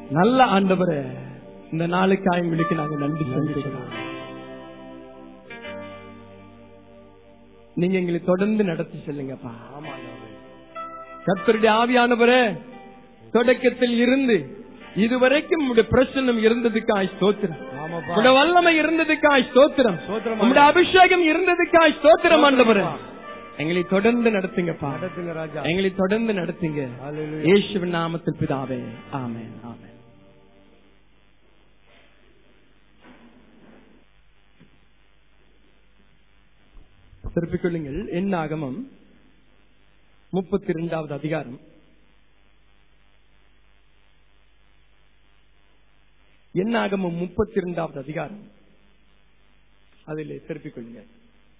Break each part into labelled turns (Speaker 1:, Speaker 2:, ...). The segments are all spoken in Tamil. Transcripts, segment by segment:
Speaker 1: நல்ல ஆண்டவரே இந்த நாளுக்காய் உங்களுக்கு நாங்க நன்றி செலுத்துகிறோம் நீங்க எங்களை தொடர்ந்து நடத்தி செல்லுங்கப்பா
Speaker 2: ஆமா ஆண்டவரே.
Speaker 1: கர்த்தருடைய ஆவியானவரே தொடக்கத்தில் இருந்து இதுவரைக்கும் உங்களுடைய பிரசன்னம் இருந்ததுக்காய் ஸ்தோத்திரம்
Speaker 2: ஆமாப்பா
Speaker 1: உங்களுடைய வல்லமை இருந்ததுக்காய் ஸ்தோத்திரம்
Speaker 2: ஸ்தோத்திரம்
Speaker 1: உங்களுடைய அபிஷேகம் இருந்ததுக்காய் ஸ்தோத்திரம் ஆண்டவரே
Speaker 2: ஸ்தோத்திரம்
Speaker 1: எங்களை தொடர்ந்து நடத்துங்கப்பா
Speaker 2: நடத்துங்க ராஜா
Speaker 1: எங்களை தொடர்ந்து நடத்துங்க
Speaker 2: ஹalleluya.
Speaker 1: இயேசுவின் நாமத்தில் பிதாவே ஆமென் ஆமென் திருப்பிக் கொள்ளுங்கள் என் ஆகமம் முப்பத்தி இரண்டாவது அதிகாரம் என் ஆகமம் முப்பத்தி இரண்டாவது அதிகாரம் அதிலே திருப்பிக் கொள்ளுங்கள்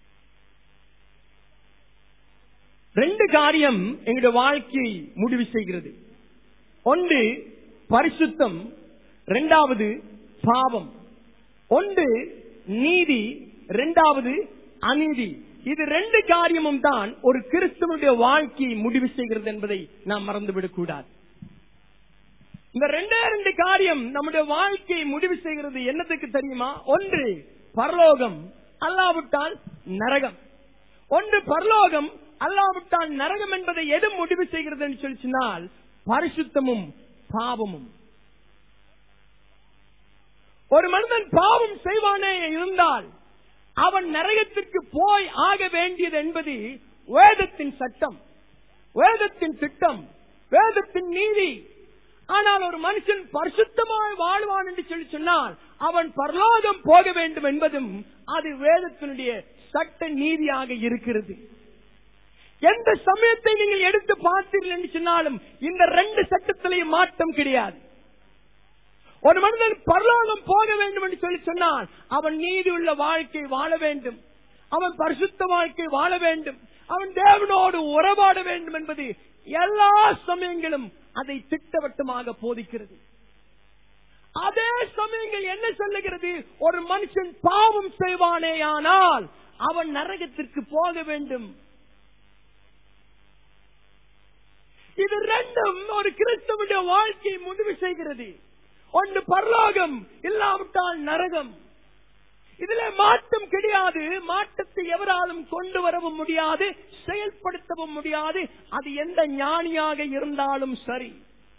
Speaker 1: ரெண்டு காரியம் எங்களுடைய வாழ்க்கையை முடிவு செய்கிறது ஒன்று பரிசுத்தம் இரண்டாவது பாவம் ஒன்று நீதி இரண்டாவது அநீதி இது ரெண்டு காரியமும் தான் ஒரு கிறிஸ்தவனுடைய வாழ்க்கையை முடிவு செய்கிறது என்பதை நாம் மறந்துவிடக் கூடாது இந்த ரெண்டே ரெண்டு காரியம் நம்முடைய வாழ்க்கையை முடிவு செய்கிறது என்னத்துக்கு தெரியுமா ஒன்று பரலோகம் அல்லாவிட்டால் நரகம் ஒன்று பரலோகம் அல்லாவிட்டால் நரகம் என்பதை எது முடிவு செய்கிறது என்று சொல்லி சொன்னால் பரிசுத்தமும் பாவமும் ஒரு மனிதன் பாவம் செய்வானே இருந்தால் அவன் நரகத்திற்கு போய் ஆக வேண்டியது என்பது வேதத்தின் சட்டம் வேதத்தின் திட்டம் வேதத்தின் நீதி ஆனால் ஒரு மனுஷன் பரிசுத்தமாய் வாழ்வான் என்று சொல்லி சொன்னால் அவன் பரலோகம் போக வேண்டும் என்பதும் அது வேதத்தினுடைய சட்ட நீதியாக இருக்கிறது எந்த சமயத்தை நீங்கள் எடுத்து பார்த்தீர்கள் என்று சொன்னாலும் இந்த ரெண்டு சட்டத்திலையும் மாற்றம் கிடையாது ஒரு மனிதன் பரலோகம் போக வேண்டும் என்று சொல்லி சொன்னால் அவன் நீதி உள்ள வாழ்க்கை வாழ வேண்டும் அவன் பரிசுத்த வாழ்க்கை வாழ வேண்டும் அவன் தேவனோடு உறவாட வேண்டும் என்பது எல்லா சமயங்களும் அதை திட்டவட்டமாக போதிக்கிறது அதே சமயங்கள் என்ன சொல்லுகிறது ஒரு மனுஷன் பாவம் செய்வானேயானால் அவன் நரகத்திற்கு போக வேண்டும் இது ரெண்டும் ஒரு கிறிஸ்தவனுடைய வாழ்க்கையை முடிவு செய்கிறது ஒன்று பரலோகம் இல்லாவிட்டால் நரகம் இதுல மாற்றம் கிடையாது மாற்றத்தை எவராலும் கொண்டு வரவும் முடியாது செயல்படுத்தவும் முடியாது அது எந்த ஞானியாக இருந்தாலும் சரி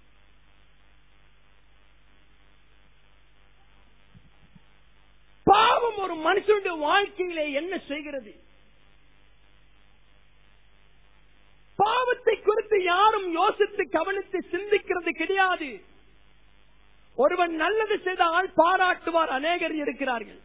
Speaker 1: பாவம் ஒரு மனுஷனுடைய வாழ்க்கையிலே என்ன செய்கிறது பாவத்தை குறித்து யாரும் யோசித்து கவனித்து சிந்திக்கிறது கிடையாது ஒருவன் நல்லது செய்தால் பாராட்டுவார் அநேகர் இருக்கிறார்கள்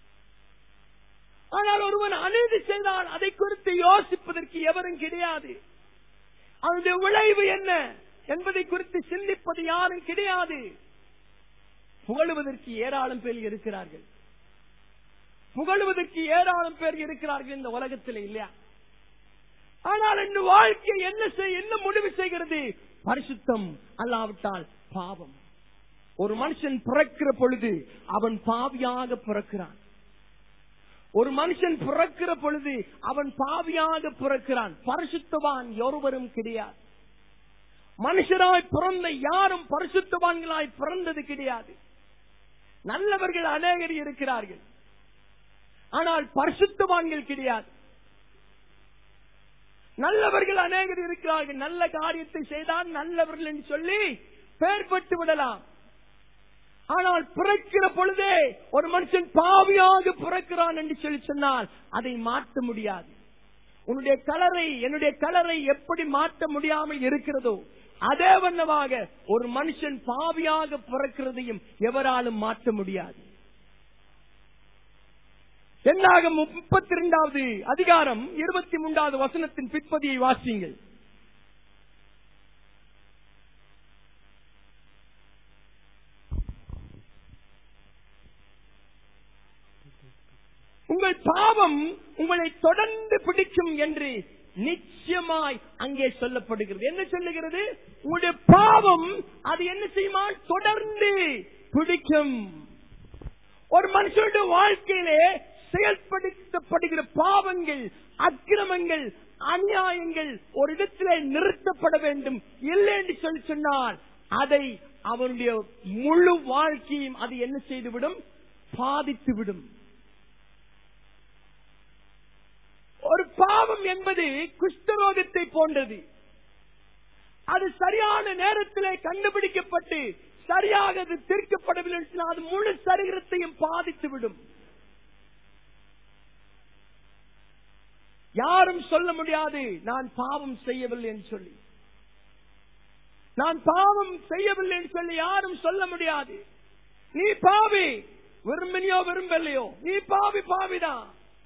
Speaker 1: ஆனால் ஒருவன் அநீதி செய்தால் அதை குறித்து யோசிப்பதற்கு எவரும் கிடையாது அதனுடைய விளைவு என்ன என்பதை குறித்து சிந்திப்பது யாரும் கிடையாது புகழுவதற்கு ஏராளம் பேர் இருக்கிறார்கள் புகழுவதற்கு ஏராளம் பேர் இருக்கிறார்கள் இந்த உலகத்தில் இல்லையா ஆனால் இந்த வாழ்க்கை என்ன செய் என்ன முடிவு செய்கிறது பரிசுத்தம் அல்லாவிட்டால் பாவம் ஒரு மனுஷன் பிறக்கிற பொழுது அவன் பாவியாக பிறக்கிறான் ஒரு மனுஷன் பிறக்கிற பொழுது அவன் பாவியாக பிறக்கிறான் பரிசுத்தவான் ஒருவரும் கிடையாது மனுஷராய் பிறந்த யாரும் பரிசுத்தவான்களாய் பிறந்தது கிடையாது நல்லவர்கள் அநேகர் இருக்கிறார்கள் ஆனால் பரிசுத்தவான்கள் கிடையாது நல்லவர்கள் அநேகர் இருக்கிறார்கள் நல்ல காரியத்தை செய்தால் நல்லவர்கள் என்று சொல்லி பெயர் பெற்று விடலாம் ஆனால் பிறக்கிற பொழுதே ஒரு மனுஷன் பாவியாக பிறக்கிறான் என்று சொல்லி சொன்னால் அதை மாற்ற முடியாது உன்னுடைய கலரை என்னுடைய கலரை எப்படி மாற்ற முடியாமல் இருக்கிறதோ அதே வண்ணமாக ஒரு மனுஷன் பாவியாக பிறக்கிறதையும் எவராலும் மாற்ற முடியாது என்னாக முப்பத்தி இரண்டாவது அதிகாரம் இருபத்தி மூன்றாவது வசனத்தின் பிற்பதியை வாசியுங்கள் உங்கள் பாவம் உங்களை தொடர்ந்து பிடிக்கும் என்று நிச்சயமாய் அங்கே சொல்லப்படுகிறது என்ன சொல்லுகிறது உங்களுடைய பாவம் அது என்ன செய்யுமா தொடர்ந்து பிடிக்கும் ஒரு மனுஷனுடைய வாழ்க்கையிலே செயல்படுத்தப்படுகிற பாவங்கள் அக்கிரமங்கள் அநியாயங்கள் ஒரு இடத்திலே நிறுத்தப்பட வேண்டும் இல்லை என்று சொல்லி சொன்னால் அதை அவனுடைய முழு வாழ்க்கையும் அது என்ன செய்துவிடும் பாதித்துவிடும் ஒரு பாவம் என்பது குஷ்டரோகத்தை போன்றது அது சரியான நேரத்திலே கண்டுபிடிக்கப்பட்டு சரியாக அது தீர்க்கப்படவில்லை என்று சொன்னால் அது முழு சரீரத்தையும் பாதித்துவிடும் யாரும் சொல்ல முடியாது நான் பாவம் செய்யவில்லை என்று சொல்லி நான் பாவம் செய்யவில்லை என்று சொல்லி யாரும் சொல்ல முடியாது நீ பாவி விரும்பினியோ விரும்பலையோ நீ பாவி பாவிதான்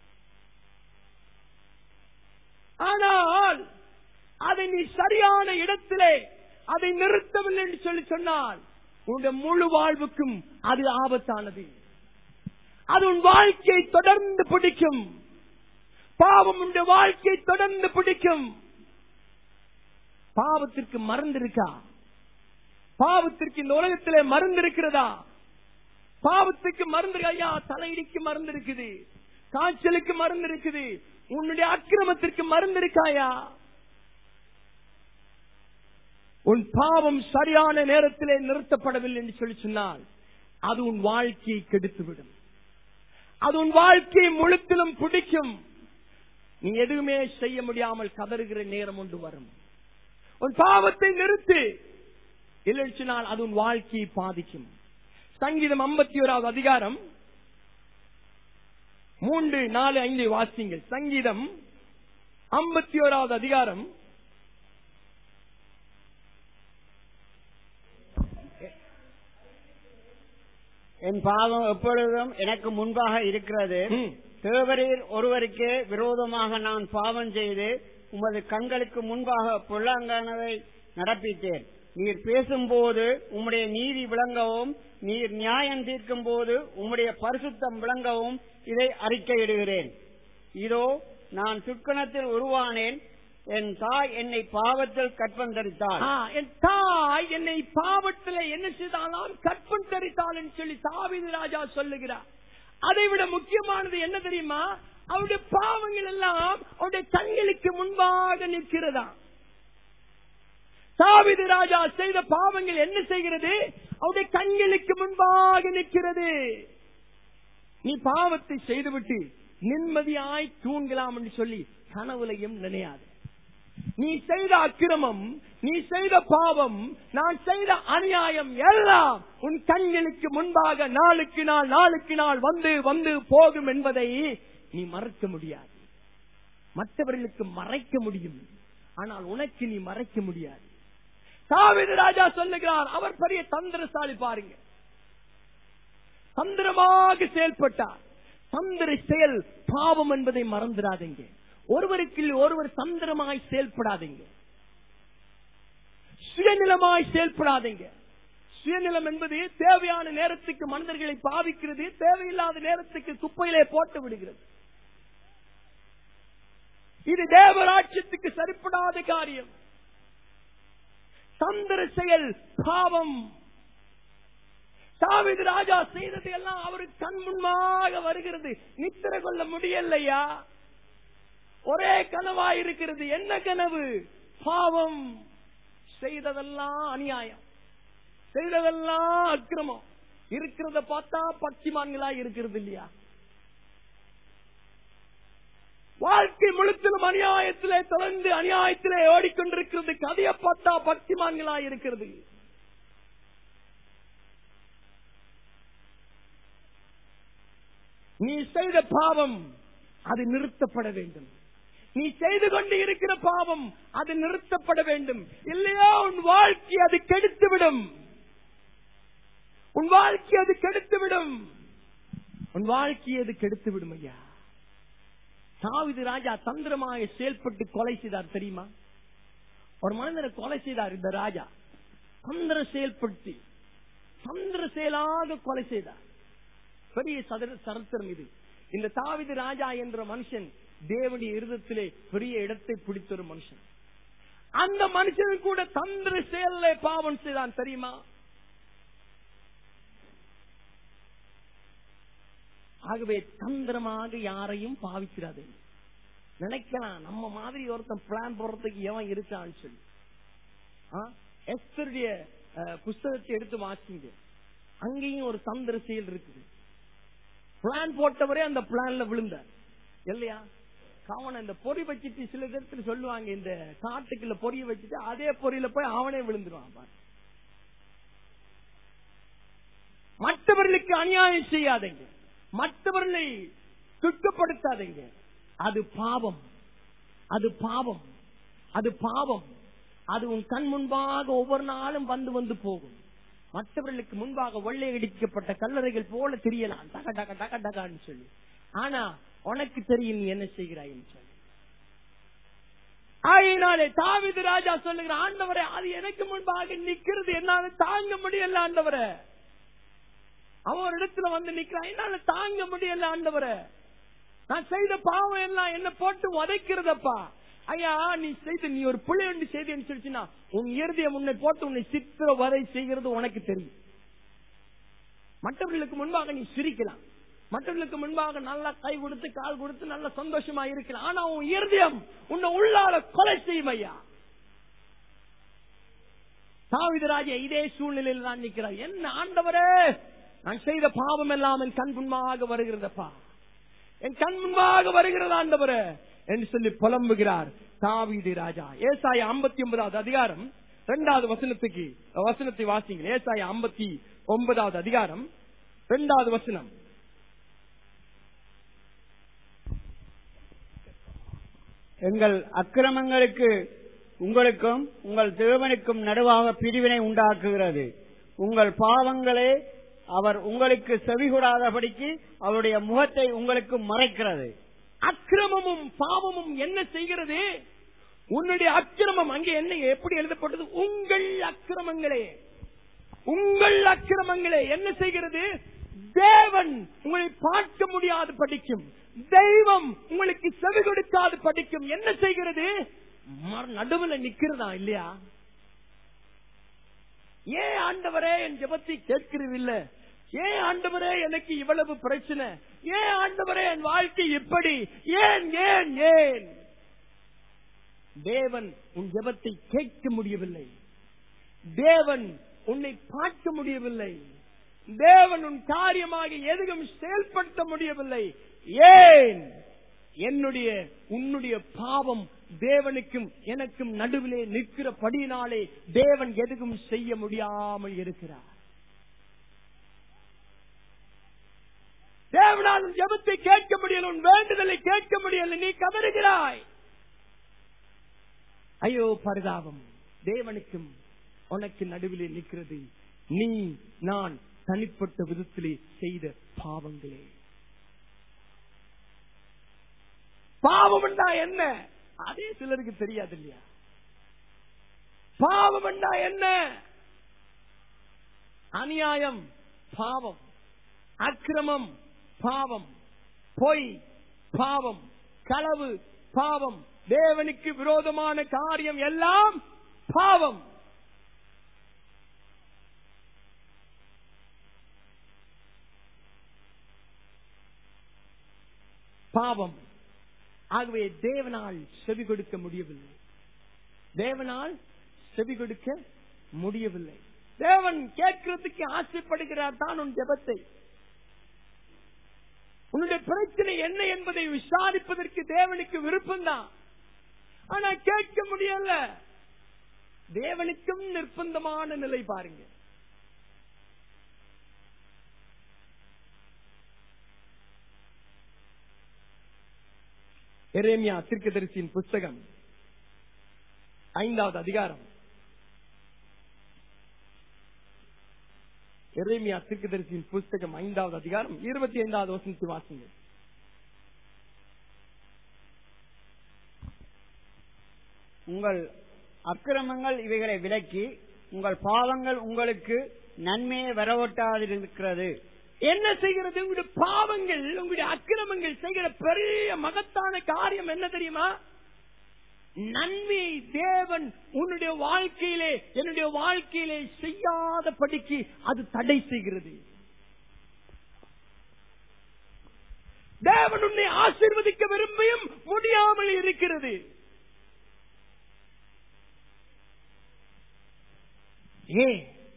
Speaker 1: ஆனால் அதை நீ சரியான இடத்திலே அதை நிறுத்தவில்லை என்று சொல்லி சொன்னால் உன்னுடைய முழு வாழ்வுக்கும் அது ஆபத்தானது அது உன் வாழ்க்கையை தொடர்ந்து பிடிக்கும் பாவம் உன்னுடைய வாழ்க்கையை தொடர்ந்து பிடிக்கும் பாவத்திற்கு மருந்து இருக்கா பாவத்திற்கு இந்த உலகத்திலே மருந்து இருக்கிறதா பாவத்துக்கு மருந்து ஐயா தலையிடிக்கு மருந்து இருக்குது காய்ச்சலுக்கு மருந்து இருக்குது உன்னுடைய அக்கிரமத்திற்கு மருந்து இருக்காயா உன் பாவம் சரியான நேரத்திலே நிறுத்தப்படவில்லை என்று சொல்லி சொன்னால் அது உன் வாழ்க்கையை கெடுத்துவிடும் அது உன் வாழ்க்கையை முழுத்திலும் பிடிக்கும் நீ எதுவுமே செய்ய முடியாமல் கதறுகிற நேரம் ஒன்று வரும் உன் பாவத்தை நிறுத்து இல்லைன்னு சொன்னால் அது உன் வாழ்க்கையை பாதிக்கும் சங்கீதம் ஐம்பத்தி ஓராவது அதிகாரம் மூன்று நாலு ஐந்து வாசிங்கள் சங்கீதம் ஐம்பத்தி ஓராவது அதிகாரம்
Speaker 2: என் பாவம் எப்பொழுதும் எனக்கு முன்பாக இருக்கிறது
Speaker 1: ம்.
Speaker 2: தேவரீர் ஒருவருக்கே விரோதமாக நான் பாவம் செய்து உமது கண்களுக்கு முன்பாக பொல்லாங்கானதை நடப்பித்தேன் நீர் பேசும்போது உம்முடைய நீதி விளங்கவும் நீர் நியாயம் தீர்க்கும் போது உம்முடைய பரிசுத்தம் விளங்கவும் இதை அறிக்கையிடுகிறேன் இதோ நான் துக்கணத்தில் உருவானேன் என் தாய் என்னை பாவத்தில் கற்பந்தரித்தாள்
Speaker 1: ஆ, என் தாய் என்னை பாவத்தில் என்ன செய்தாலும் கற்பன் தரித்தாள் என்று சொல்லி தாவீது ராஜா சொல்லுகிறார் அதை விட முக்கியமானது என்ன தெரியுமா அவருடைய பாவங்கள் எல்லாம் அவருடைய கண்களுக்கு முன்பாக நிற்கிறதா தாவீது ராஜா செய்த பாவங்கள் என்ன செய்கிறது அவருடைய கண்களுக்கு முன்பாக நிற்கிறது நீ பாவத்தை செய்துவிட்டு நிம்மதியாய் தூங்கலாம் என்று சொல்லி கனவுலையும் நினையாது நீ செய்த அக்கிரமம் நீ செய்த பாவம் நான் செய்த அநியாயம் எல்லாம் உன் கண்களுக்கு முன்பாக நாளுக்கு நாள் நாளுக்கு நாள் வந்து வந்து போகும் என்பதை நீ மறக்க முடியாது மற்றவர்களுக்கு மறைக்க முடியும் ஆனால் உனக்கு நீ மறைக்க முடியாது தாவீது ராஜா சொல்லுகிறார் அவர் பெரிய தந்திரசாலி பாருங்க தந்திரமாக செயல்பட்டார் தந்திர செயல் பாவம் என்பதை மறந்துடாதீங்க ஒருவருக்கு ஒருவர் தந்திரமாய் செயல்படாதீங்க சுயநிலமாய் செயல்படாதீங்க சுயநிலம் என்பது தேவையான நேரத்துக்கு மனிதர்களை பாவிக்கிறது தேவையில்லாத நேரத்துக்கு குப்பையிலே போட்டு விடுகிறது இது தேவராட்சியத்துக்கு சரிப்படாத காரியம் தந்திர செயல் பாவம் தாவீது ராஜா செய்தது எல்லாம் அவருக்கு கண் முன்பாக வருகிறது நித்திர கொள்ள முடியலையா ஒரே கனவா இருக்கிறது என்ன கனவு பாவம் செய்ததெல்லாம் அநியாயம் செய்ததெல்லாம் அக்கிரமம் இருக்கிறத பார்த்தா பக்திமான்களா இருக்கிறது இல்லையா வாழ்க்கை முழுத்திலும் அநியாயத்திலே தொடர்ந்து அநியாயத்திலே ஓடிக்கொண்டிருக்கிறது கதையை பார்த்தா பக்திமான்களா இருக்கிறது நீ செய்த பாவம் அது நிறுத்தப்பட வேண்டும் நீ செய்து கொண்டு இருக்கிற பாவம் அது நிறுத்தப்பட வேண்டும் இல்லையா உன் வாழ்க்கை அது கெடுத்துவிடும் உன் வாழ்க்கை அது கெடுத்துவிடும் உன் வாழ்க்கை அது கெடுத்துவிடும் ஐயா தாவிது ராஜா தந்திரமாக செயல்பட்டு கொலை செய்தார் தெரியுமா ஒரு மனிதரை கொலை செய்தார் இந்த ராஜா தந்திர செயல்படுத்தி தந்திர செயலாக கொலை செய்தார் பெரிய சதுர சரித்திரம் இது இந்த தாவிது ராஜா என்ற மனுஷன் தேவனுடைய இருதத்திலே பெரிய இடத்தை பிடித்த ஒரு மனுஷன் அந்த மனுஷன் கூட தந்திர செயல்ல பாவம் செய்தான் தெரியுமா ஆகவே தந்திரமாக யாரையும் பாவிக்கிறாது நினைக்கலாம் நம்ம மாதிரி ஒருத்தன் பிளான் போடுறதுக்கு எவன் இருக்கான்னு சொல்லி ஆ? எஸ்தருடைய அஹ், புஸ்தகத்தை எடுத்து வாசிங்க அங்கேயும் ஒரு தந்திர செயல் இருக்குது பிளான் போட்டவரே அந்த பிளான்ல விழுந்தார் இல்லையா கவனம் இந்த பொறி வச்சுட்டு சில இடத்துல சொல்லுவாங்க இந்த காட்டுக்குள்ள பொரிய வச்சுட்டு அதே பொறியில போய் அவனே விழுந்துருவான் பாரு. மற்றவர்களுக்கு அநியாயம் செய்யாதீங்க மற்றவர்களை துக்கப்படுத்தாதீங்க அது பாவம் அது பாவம் அது பாவம் அது உன் கண் முன்பாக ஒவ்வொரு நாளும் வந்து வந்து போகும் மற்றவர்களுக்கு முன்பாக வெள்ளையடிக்கப்பட்ட கல்லறைகள் போல தெரியலாம் டக டக டக டகான்னு சொல்லி ஆனா உனக்கு தெரியும் நீ என்ன செய்கிறாய்ன்னு சொல்லி ஆயினாலே தாவிது ராஜா சொல்லுகிற ஆண்டவரே அது எனக்கு முன்பாக நிக்கிறது என்னால தாங்க முடியல ஆண்டவரே அவன் ஒரு இடத்துல வந்து நிக்கிறான் என்னால தாங்க முடியல ஆண்டவரே நான் செய்த பாவம் எல்லாம் என்ன போட்டு உதைக்கிறதப்பா ஐயா நீ செய்த நீ ஒரு பிள்ளை ஒன்று செய்தேன்னு சொல்லிச்சுன்னா உன் இறுதிய முன்னை போட்டு உன்னை சித்திர வரை செய்கிறது உனக்கு தெரியும் மற்றவர்களுக்கு முன்பாக நீ சிரிக்கலாம் மற்றவர்களுக்கு முன்பாக நல்லா கை கொடுத்து கால் கொடுத்து நல்ல சந்தோஷமா இருக்கலாம் ஆனா உன் இருதயம் உன்னை உள்ளால கொலை செய்யும் ஐயா தாவிதராஜ இதே சூழ்நிலையில் நான் நிற்கிறார் என்ன ஆண்டவரே நான் செய்த பாவம் எல்லாம் என் கண் முன்பாக வருகிறதப்பா என் கண் முன்பாக வருகிறது ஆண்டவரே என்று சொல்லி புலம்புகிறார் தாவீது ராஜா ஏசாய ஐம்பத்தி ஒன்பதாவது அதிகாரம் இரண்டாவது வசனத்துக்கு வசனத்தை வாசிங்க ஏசாய ஐம்பத்தி ஒன்பதாவது அதிகாரம் இரண்டாவது வசனம்
Speaker 2: எங்கள் அக்கிரமங்களுக்கு உங்களுக்கும் உங்கள் தேவனுக்கும் நடுவாக பிரிவினை உண்டாக்குகிறது உங்கள் பாவங்களே அவர் உங்களுக்கு செவிகூடாதபடிக்கு அவருடைய முகத்தை உங்களுக்கு மறைக்கிறது
Speaker 1: அக்கிரமமும் பாவமும் என்ன செய்கிறது உன்னுடைய அக்கிரமம் அங்கே என்ன எப்படி எழுதப்பட்டது உங்கள் அக்கிரமங்களே உங்கள் அக்கிரமங்களே என்ன செய்கிறது தேவன் உங்களை பார்க்க முடியாது படிக்கும் தெய்வம் உங்களுக்கு செவி கொடுக்காது படிக்கும் என்ன செய்கிறது மர- நடுவுல நிக்கிறதா இல்லையா ஏன் ஆண்டவரே என் ஜெபத்தை கேட்கிறதில்ல ஏன் ஆண்டவரே எனக்கு இவ்வளவு பிரச்சனை ஏன் ஆண்டவரே என் வாழ்க்கை இப்படி ஏன் ஏன் ஏன் தேவன் உன் ஜெபத்தை கேட்க முடியவில்லை தேவன் உன்னை பார்க்க முடியவில்லை தேவன் உன் காரியமாக எதுவும் செயல்படுத்த முடியவில்லை ஏன் என்னுடைய உன்னுடைய பாவம் தேவனுக்கும் எனக்கும் நடுவிலே நிற்கிறபடியினாலே தேவன் எதுவும் செய்ய முடியாமல் இருக்கிறார் தேவனால் உன் ஜெபத்தை கேட்க முடியல உன் வேண்டுதலை கேட்க முடியல நீ கதறுகிறாய் ஐயோ பரிதாபம் தேவனுக்கும் உனக்கு நடுவிலே நிற்கிறது நீ நான் தனிப்பட்ட விதத்திலே செய்த பாவங்களே பாவம் என்றா என்ன அதே சிலருக்கு தெரியாது இல்லையா பாவம் என்றா என்ன அநியாயம் பாவம் அக்கிரமம் பாவம் பொய் பாவம் களவு பாவம் தேவனுக்கு விரோதமான காரியம் எல்லாம் பாவம் பாவம் ஆகவே தேவனால் செவி கொடுக்க முடியவில்லை தேவனால் செவி கொடுக்க முடியவில்லை தேவன் கேட்கிறதுக்கு ஆசைப்படுகிறார் தான் உன் ஜெபத்தை உன்னுடைய பிரச்சனை என்ன என்பதை விசாரிப்பதற்கு தேவனுக்கு விருப்பம்தான் ஆனா கேட்க முடியல தேவனுக்கும் நிர்பந்தமான நிலை பாருங்க எரேமியா தீர்க்கதரிசியின் புஸ்தகம் ஐந்தாவது அதிகாரம் எரேமியா தீர்க்கதரிசியின் புஸ்தகம் ஐந்தாவது அதிகாரம் இருபத்தி ஐந்தாவது வசனத்தை வாசிங்க
Speaker 2: உங்கள் அக்கிரமங்கள் இவைகளை விலக்கி உங்கள் பாவங்கள் உங்களுக்கு நன்மையை வரவொட்டாதிருக்கிறது
Speaker 1: என்ன செய்கிறது உங்களுடைய பாவங்கள் உங்களுடைய அக்கிரமங்கள் செய்கிற பெரிய மகத்தான காரியம் என்ன தெரியுமா நன்மை தேவன் உன்னுடைய வாழ்க்கையிலே என்னுடைய வாழ்க்கையிலே செய்யாத படிக்கு அது தடை செய்கிறது தேவன் உன்னை ஆசீர்வதிக்க விரும்பியும் முடியாமல் இருக்கிறது ஏன்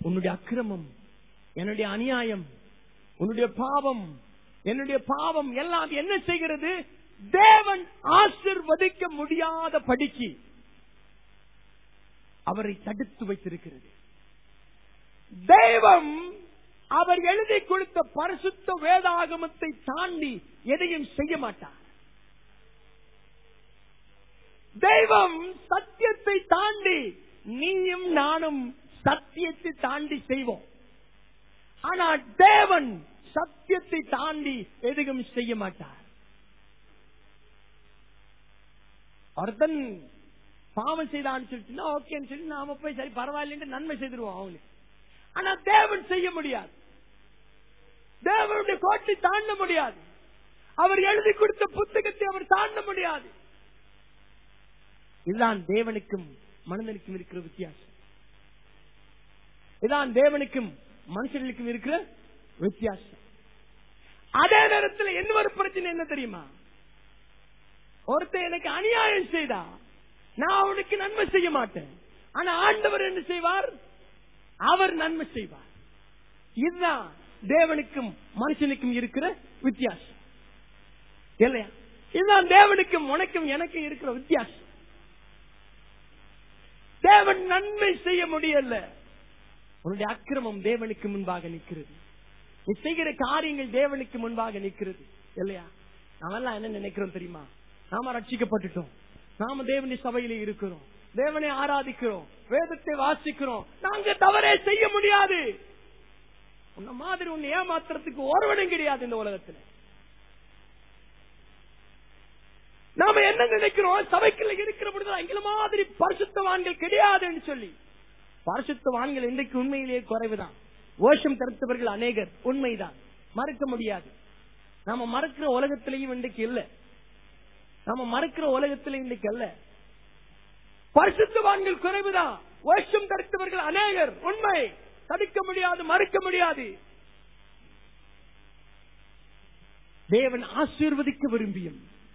Speaker 1: உன்னுடைய அக்கிரமம் என்னுடைய அநியாயம் உன்னுடைய பாவம் என்னுடைய பாவம் எல்லாம் என்ன செய்கிறது தேவன் ஆசிர்வதிக்க முடியாத படிக்கு அவரை தடுத்து வைத்திருக்கிறது தெய்வம் அவர் எழுதி கொடுத்த பரிசுத்த வேதாகமத்தை தாண்டி எதையும் செய்ய மாட்டார் தெய்வம் சத்தியத்தை தாண்டி நீயும் நானும் சத்தியத்தை தாண்டி செய்வோம் ஆனா தேவன் சத்தியத்தை தாண்டி எதுவும் செய்ய மாட்டார் ஒருத்தன் பாவம் செய்தான்னு சொல்லிட்டுனா ஓகேன்னு சொல்லி நாம போய் சரி பரவாயில்லைன்னு நன்மை செய்திருவோம் அவங்களுக்கு ஆனா தேவன் செய்ய முடியாது தேவனுடைய கோட்டை தாண்ட முடியாது அவர் எழுதி கொடுத்த புத்தகத்தை அவர் தாண்ட முடியாது இதுதான் தேவனுக்கும் மனிதனுக்கும் இருக்கிற வித்தியாசம் இதான் தேவனுக்கும் மனுஷர்களுக்கும் இருக்கிற வித்தியாசம் அதே நேரத்தில் என்ன ஒரு பிரச்சனை என்ன தெரியுமா ஒருத்தன் எனக்கு அநியாயம் செய்தா நான் அவனுக்கு நன்மை செய்ய மாட்டேன் ஆனா ஆண்டவர் என்ன செய்வார் அவர் நன்மை செய்வார் இதுதான் தேவனுக்கும் மனுஷனுக்கும் இருக்கிற வித்தியாசம் இல்லையா இதுதான் தேவனுக்கும் உனக்கும் எனக்கும் இருக்கிற வித்தியாசம் தேவன் நன்மை செய்ய முடியல உன்னுடைய அக்கிரமம் தேவனுக்கு முன்பாக நிற்கிறது நீ செய்கிற காரியங்கள் தேவனுக்கு முன்பாக நிற்கிறது இல்லையா நாமெல்லாம் என்ன நினைக்கிறோம் தெரியுமா நாம ரட்சிக்கப்பட்டுட்டோம் நாம தேவனுடைய சபையில இருக்கிறோம் தேவனை ஆராதிக்கிறோம் வேதத்தை வாசிக்கிறோம் நாங்க தவறே செய்ய முடியாது உன்ன மாதிரி உன்னை ஏமாத்துறதுக்கு ஒருவனும் கிடையாது இந்த உலகத்துல நாம என்ன நினைக்கிறோம் சபைக்குள்ள இருக்கிற பொழுது எங்களை மாதிரி பரிசுத்தவான்கள் கிடையாதுன்னு சொல்லி பரிசுத்தவான்கள் இன்றைக்கு உண்மையிலேயே குறைவுதான் ஓஷம் தடுத்தவர்கள் அநேகர் உண்மைதான் மறுக்க முடியாது நாம மறுக்கிற உலகத்திலையும் இன்றைக்கு இல்ல நாம மறுக்கிற உலகத்தில இன்றைக்கு அல்ல பரிசுத்தவான்கள் குறைவுதான் ஓஷம் தடுத்தவர்கள் அநேகர் உண்மை தடுக்க முடியாது மறுக்க முடியாது தேவன் ஆசீர்வதிக்க விரும்பியும்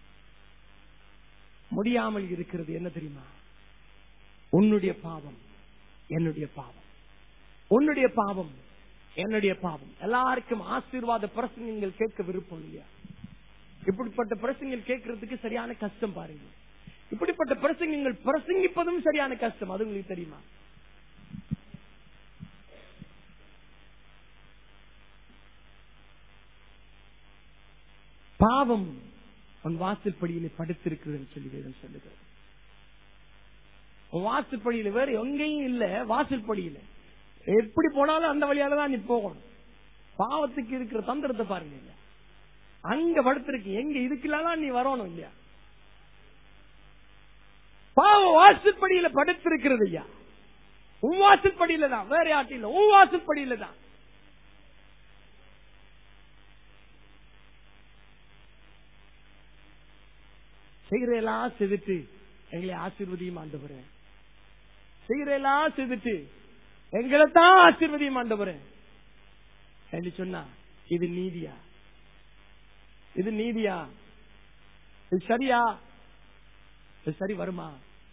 Speaker 1: முடியாமல் இருக்கிறது என்ன தெரியுமா உன்னுடைய பாவம் என்னுடைய பாவம் உன்னுடைய பாவம் என்னுடைய பாவம் எல்லாருக்கும் ஆசீர்வாத பிரசங்கங்கள் கேட்க விருப்பம் இல்லையா இப்படிப்பட்ட பிரசங்கங்கள் கேட்கறதுக்கு சரியான கஷ்டம் பாருங்க இப்படிப்பட்ட பிரசங்கங்கள் பிரசங்கிப்பதும் சரியான கஷ்டம் அது உங்களுக்கு தெரியுமா பாவம் உன் வாசல்படியிலே படுத்திருக்கிறது சொல்லி வேதம் சொல்லுகிறது உன் வாசல்படியில வேற எங்கேயும் இல்ல வாசல்படியில எப்படி போனாலும் அந்த வழியால தான் நீ போகணும் பாவத்துக்கு இருக்கிற தந்திரத்தை பாருங்க இல்லையா அங்க படுத்திருக்கு எங்க இதுக்குலாம் நீ வரணும் இல்லையா பாவம் வாசல்படியில படுத்திருக்கிறது ஐயா உன் வாசல்படியில தான் வேற யார்ட்டும் இல்ல உன் வாசல்படியில தான் செய்கிறதெல்லாம் செதுட்டு எங்களை ஆசீர்வதியும் ஆண்டவரே செய்கிறதெல்லாம் செதுட்டு எங்களை தான் ஆசீர்வதியும் ஆண்டவரே என்று சொன்னா இது நீதியா இது நீதியா இது சரியா இது சரி வருமா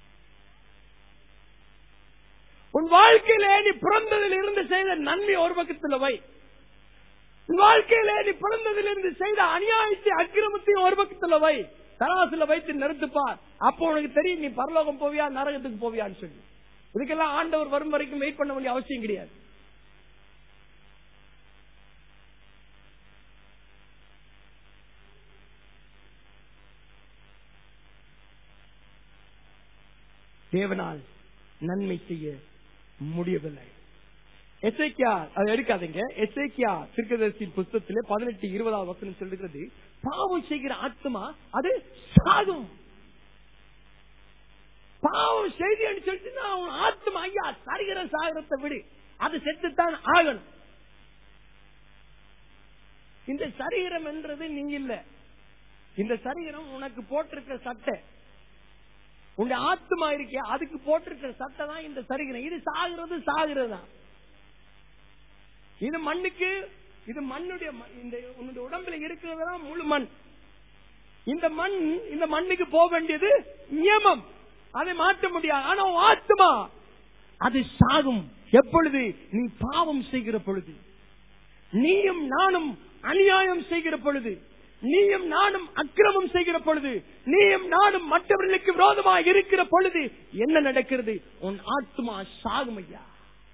Speaker 1: உன் வாழ்க்கையில நீ பிறந்ததில் இருந்து செய்த நன்மை ஒரு பக்கத்துல வை உன் வாழ்க்கையில நீ பிறந்ததில் இருந்து செய்த அநியாயத்தை அக்கிரமத்தையும் ஒரு பக்கத்துல வை தராசுல வைத்து நிறுத்துப்பார் அப்போ உனக்கு தெரியும் நீ பரலோகம் போவியா நரகத்துக்கு போவியான்னு சொல்லி இதுக்கெல்லாம் ஆண்டவர் வரும் வரைக்கும் வெயிட் பண்ண வேண்டிய அவசியம் கிடையாது தேவனால் நன்மை செய்ய முடியவில்லை எசைக்கியா அது எடுக்காதீங்க எசைக்கியா திருக்கதர்சியின் புஸ்தகத்திலே பதினெட்டு இருபதாவது வசனம் சொல்லுகிறது பாவம் செய்கிற ஆத்மா அது சாகும் பாவம் செய்தின்னு சொல்லிட்டு அவன் ஆத்மா ஐயா சரிகிற சாகரத்தை விடு அது செத்துத்தான் ஆகணும் இந்த சரீரம் என்றது நீங்க இல்ல இந்த சரீரம் உனக்கு போட்டிருக்க சட்டை உங்க ஆத்மா இருக்கே அதுக்கு போட்டிருக்கிற சட்டை தான் இந்த சரீரம் இது சாகுறது சாகுறது தான் இது மண்ணுக்கு இது மண்ணுடைய ம- இந்த உன்னுடைய உடம்புல இருக்கிறதுதான் முழு மண் இந்த மண் இந்த மண்ணுக்கு போக வேண்டியது நியமம் அதை மாற்ற முடியாது ஆனா உன் ஆத்மா அது சாகும் எப்பொழுது நீ பாவம் செய்கிற பொழுது நீயும் நானும் அநியாயம் செய்கிற பொழுது நீயும் நானும் அக்கிரமம் செய்கிற பொழுது நீயும் நானும் மற்றவர்களுக்கு விரோதமாக இருக்கிற பொழுது என்ன நடக்கிறது உன் ஆத்மா சாகும் ஐயா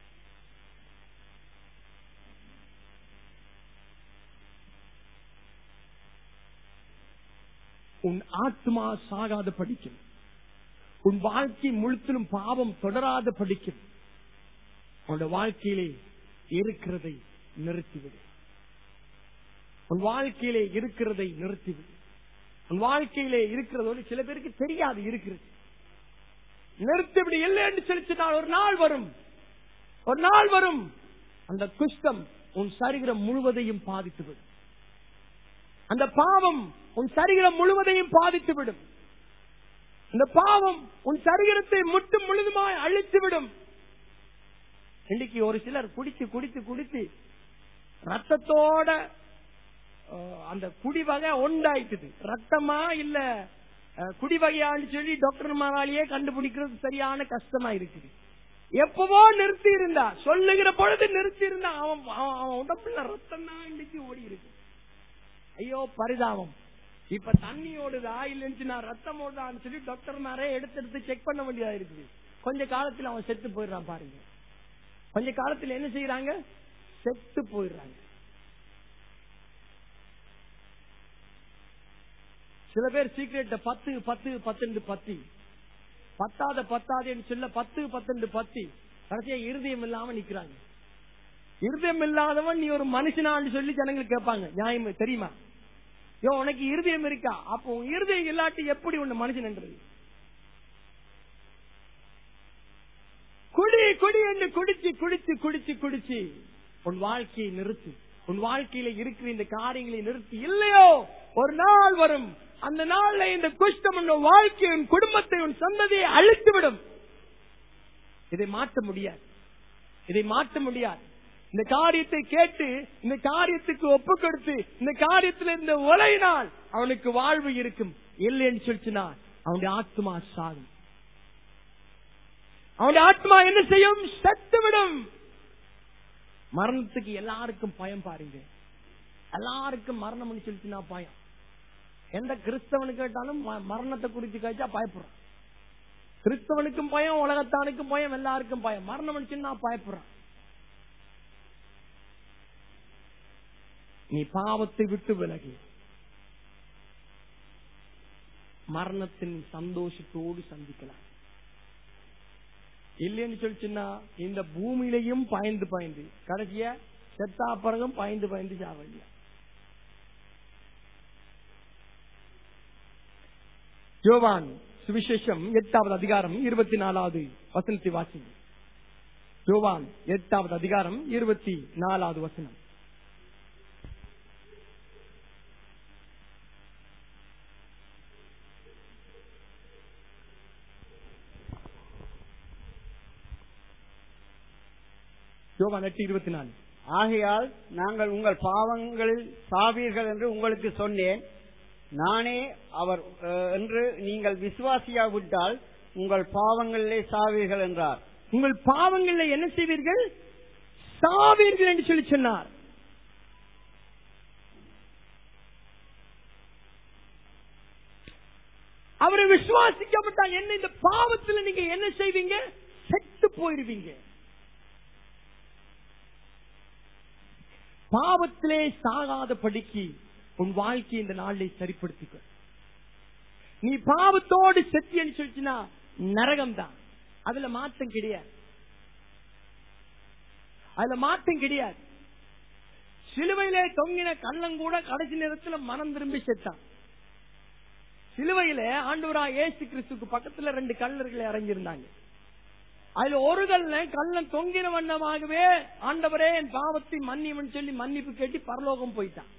Speaker 1: உன் ஆத்மா சாகாத படிக்கும் உன் வாழ்க்கை முழுத்திலும் பாவம் தொடராத படிக்கும் உன் வாழ்க்கையிலே இருக்கிறதை நிறுத்திவிடு உன் வாழ்க்கையிலே இருக்கிறதை நிறுத்திவிடு உன் வாழ்க்கையிலே இருக்கிறதோடு சில பேருக்கு தெரியாது இருக்கிறது நிறுத்திவிடு இல்லை என்று செலுத்தினால் ஒரு நாள் வரும் ஒரு நாள் வரும் அந்த குஷ்டம் உன் சரீரம் முழுவதையும் பாதித்துவிடும் அந்த பாவம் உன் சரீரம் முழுவதையும் பாதித்துவிடும் இந்த பாவம் உன் சரீரத்தை முட்டும் முழுதுமாய் அழித்துவிடும் இன்னைக்கு ஒரு சிலர் குடித்து குடித்து குடித்து ரத்தத்தோட அஹ், அந்த குடி வகை உண்டாயிட்டுது ரத்தமா இல்ல அஹ், குடி வகையான்னு சொல்லி டாக்டர் மாராலேயே கண்டுபிடிக்கிறது சரியான கஷ்டமா இருக்குது எப்பவோ நிறுத்தி இருந்தா சொல்லுகிற பொழுது நிறுத்தி இருந்தா அவன் அவன் அவன் உடம்புல ரத்தம் தான் இன்னைக்கு ஓடி இருக்கு ஐயோ பரிதாபம் இப்ப தண்ணி ஓடுதா இல்லைன்னு நான் ரத்தம் ஓடுதான்னு சொல்லி டாக்டர் மாரே எடுத்து எடுத்து செக் பண்ண வேண்டியதா இருக்குது கொஞ்ச காலத்துல அவன் செத்து போயிடுறான் பாருங்க கொஞ்ச காலத்துல என்ன செய்யறாங்க செத்து போயிடுறாங்க சில பேர் சீக்கிரட்ட பத்து பத்து பத்து பத்தி பத்தாத பத்தாதேன்னு சொல்ல பத்து பத்து பத்தி கடைசியா இருதயம் இல்லாம நிக்கிறாங்க இருதயம் இல்லாதவன் நீ ஒரு மனுஷனான்னு சொல்லி ஜனங்கள் கேட்பாங்க நியாயம் தெரியுமா யோ உனக்கு இருதயம் இருக்கா அப்போ உன் இருதயம் இல்லாட்டி எப்படி உன்னை மனுஷன் என்றது குடி குடி என்று குடிச்சு குடிச்சு குடிச்சு குடிச்சு உன் வாழ்க்கையை நிறுத்து உன் வாழ்க்கையில இருக்கிற இந்த காரியங்களை நிறுத்தி இல்லையோ ஒரு நாள் வரும் அந்த நாள்ல இந்த குஷ்டம் உன் வாழ்க்கை உன் குடும்பத்தை உன் சந்ததியை அழித்துவிடும் இதை மாற்ற முடியாது இதை மாற்ற முடியாது இந்த காரியத்தை கேட்டு இந்த காரியத்துக்கு ஒப்பு கொடுத்து இந்த காரியத்தில் இந்த உலையினால் அவனுக்கு வாழ்வு இருக்கும் இல்லைன்னு சொல்லிச்சுனா அவனுடைய ஆத்மா சாகும் அவனுடைய ஆத்மா என்ன செய்யும் செத்துவிடும் மரணத்துக்கு எல்லாருக்கும் பயம் பாருங்க எல்லாருக்கும் மரணம் சொல்லிச்சுனா பயம் எந்த கிறிஸ்தவனு கேட்டாலும் ம- மரணத்தை குறித்து கேட்டா பயப்படுறான் கிறிஸ்தவனுக்கும் பயம் உலகத்தானுக்கும் பயம் எல்லாருக்கும் பயம் மரணம் சொன்னா பயப்படுறான் நீ பாவத்தை விட்டு விலகி மரணத்தின் சந்தோஷத்தோடு சந்திக்கலாம் இல்லைன்னு சொல்லிச்சுன்னா இந்த பூமியிலையும் பயந்து பயந்து கடைசியா செத்தா பிறகும் பயந்து பயந்து சாவல்லையா யோவான் சுவிசேஷம் எட்டாவது அதிகாரம் இருபத்தி நாலாவது வசனத்தை வாசிங்க யோவான் எட்டாவது அதிகாரம் இருபத்தி நாலாவது வசனம் யோவான் எட்டு இருபத்தி நாலு
Speaker 2: ஆகையால் நாங்கள் உங்கள் பாவங்களில் சாவீர்கள் என்று உங்களுக்கு சொன்னேன் நானே அவர் அஹ், என்று நீங்கள் விசுவாசியாவிட்டால் உங்கள் பாவங்களிலே சாவீர்கள் என்றார்
Speaker 1: உங்கள் பாவங்கள்ல என்ன செய்வீர்கள் சாவீர்கள் என்று சொல்லி சொன்னார் அவரை விசுவாசிக்கப்பட்டா என்ன இந்த பாவத்துல நீங்க என்ன செய்வீங்க செத்து போயிருவீங்க பாவத்திலே சாகாத படிக்கு உன் வாழ்க்கை இந்த நாளில் சரிப்படுத்திக்க நீ பாவத்தோடு செத்தியன்னு சொல்லிச்சுன்னா நரகம் தான் அதுல மாற்றம் கிடையாது அதுல மாற்றம் கிடையாது சிலுவையிலே தொங்கின கள்ளம் கூட கடைசி நேரத்துல மனம் திரும்பி செத்தான் சிலுவையில ஆண்டவரா ஏசு கிறிஸ்துக்கு பக்கத்துல ரெண்டு கல்லர்களை இறங்கியிருந்தாங்க அதுல ஒரு கல்ல கள்ளன் தொங்கின வண்ணமாகவே ஆண்டவரே என் பாவத்தை மன்னிவன் சொல்லி மன்னிப்பு கேட்டு பரலோகம் போயிட்டான்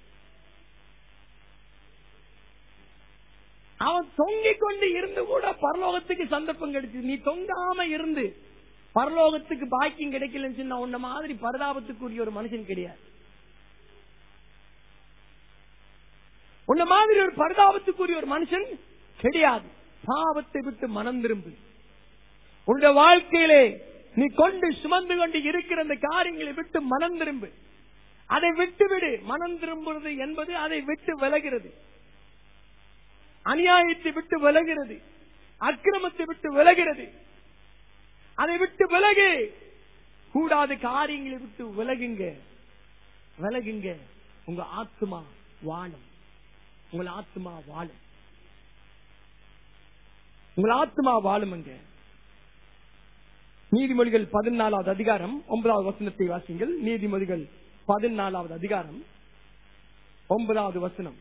Speaker 1: அவன் தொங்கிக் கொண்டு இருந்து கூட பரலோகத்துக்கு சந்தர்ப்பம் கிடைச்சது நீ தொங்காம இருந்து பரலோகத்துக்கு பாக்கியம் கிடைக்கலன்னு சொன்னா உன்ன மாதிரி பரிதாபத்துக்குரிய ஒரு மனுஷன் கிடையாது உன்ன மாதிரி ஒரு பரிதாபத்துக்குரிய ஒரு மனுஷன் கிடையாது பாவத்தை விட்டு மனம் திரும்பு உன்னுடைய வாழ்க்கையிலே நீ கொண்டு சுமந்து கொண்டு இருக்கிற அந்த காரியங்களை விட்டு மனம் திரும்பு அதை விட்டு விடு மனம் திரும்புறது என்பது அதை விட்டு விலகிறது அநியாயத்தை விட்டு விலகிறது அக்கிரமத்தை விட்டு விலகிறது அதை விட்டு விலகு கூடாத காரியங்களை விட்டு விலகுங்க விலகுங்க உங்க ஆத்மா வாழும் உங்கள் ஆத்மா வாழும் உங்கள் ஆத்மா வாழுமுங்க நீதிமொழிகள் பதினாலாவது அதிகாரம் ஒன்பதாவது வசனத்தை வாசிங்கள் நீதிமொழிகள் பதினாலாவது அதிகாரம் ஒன்பதாவது வசனம்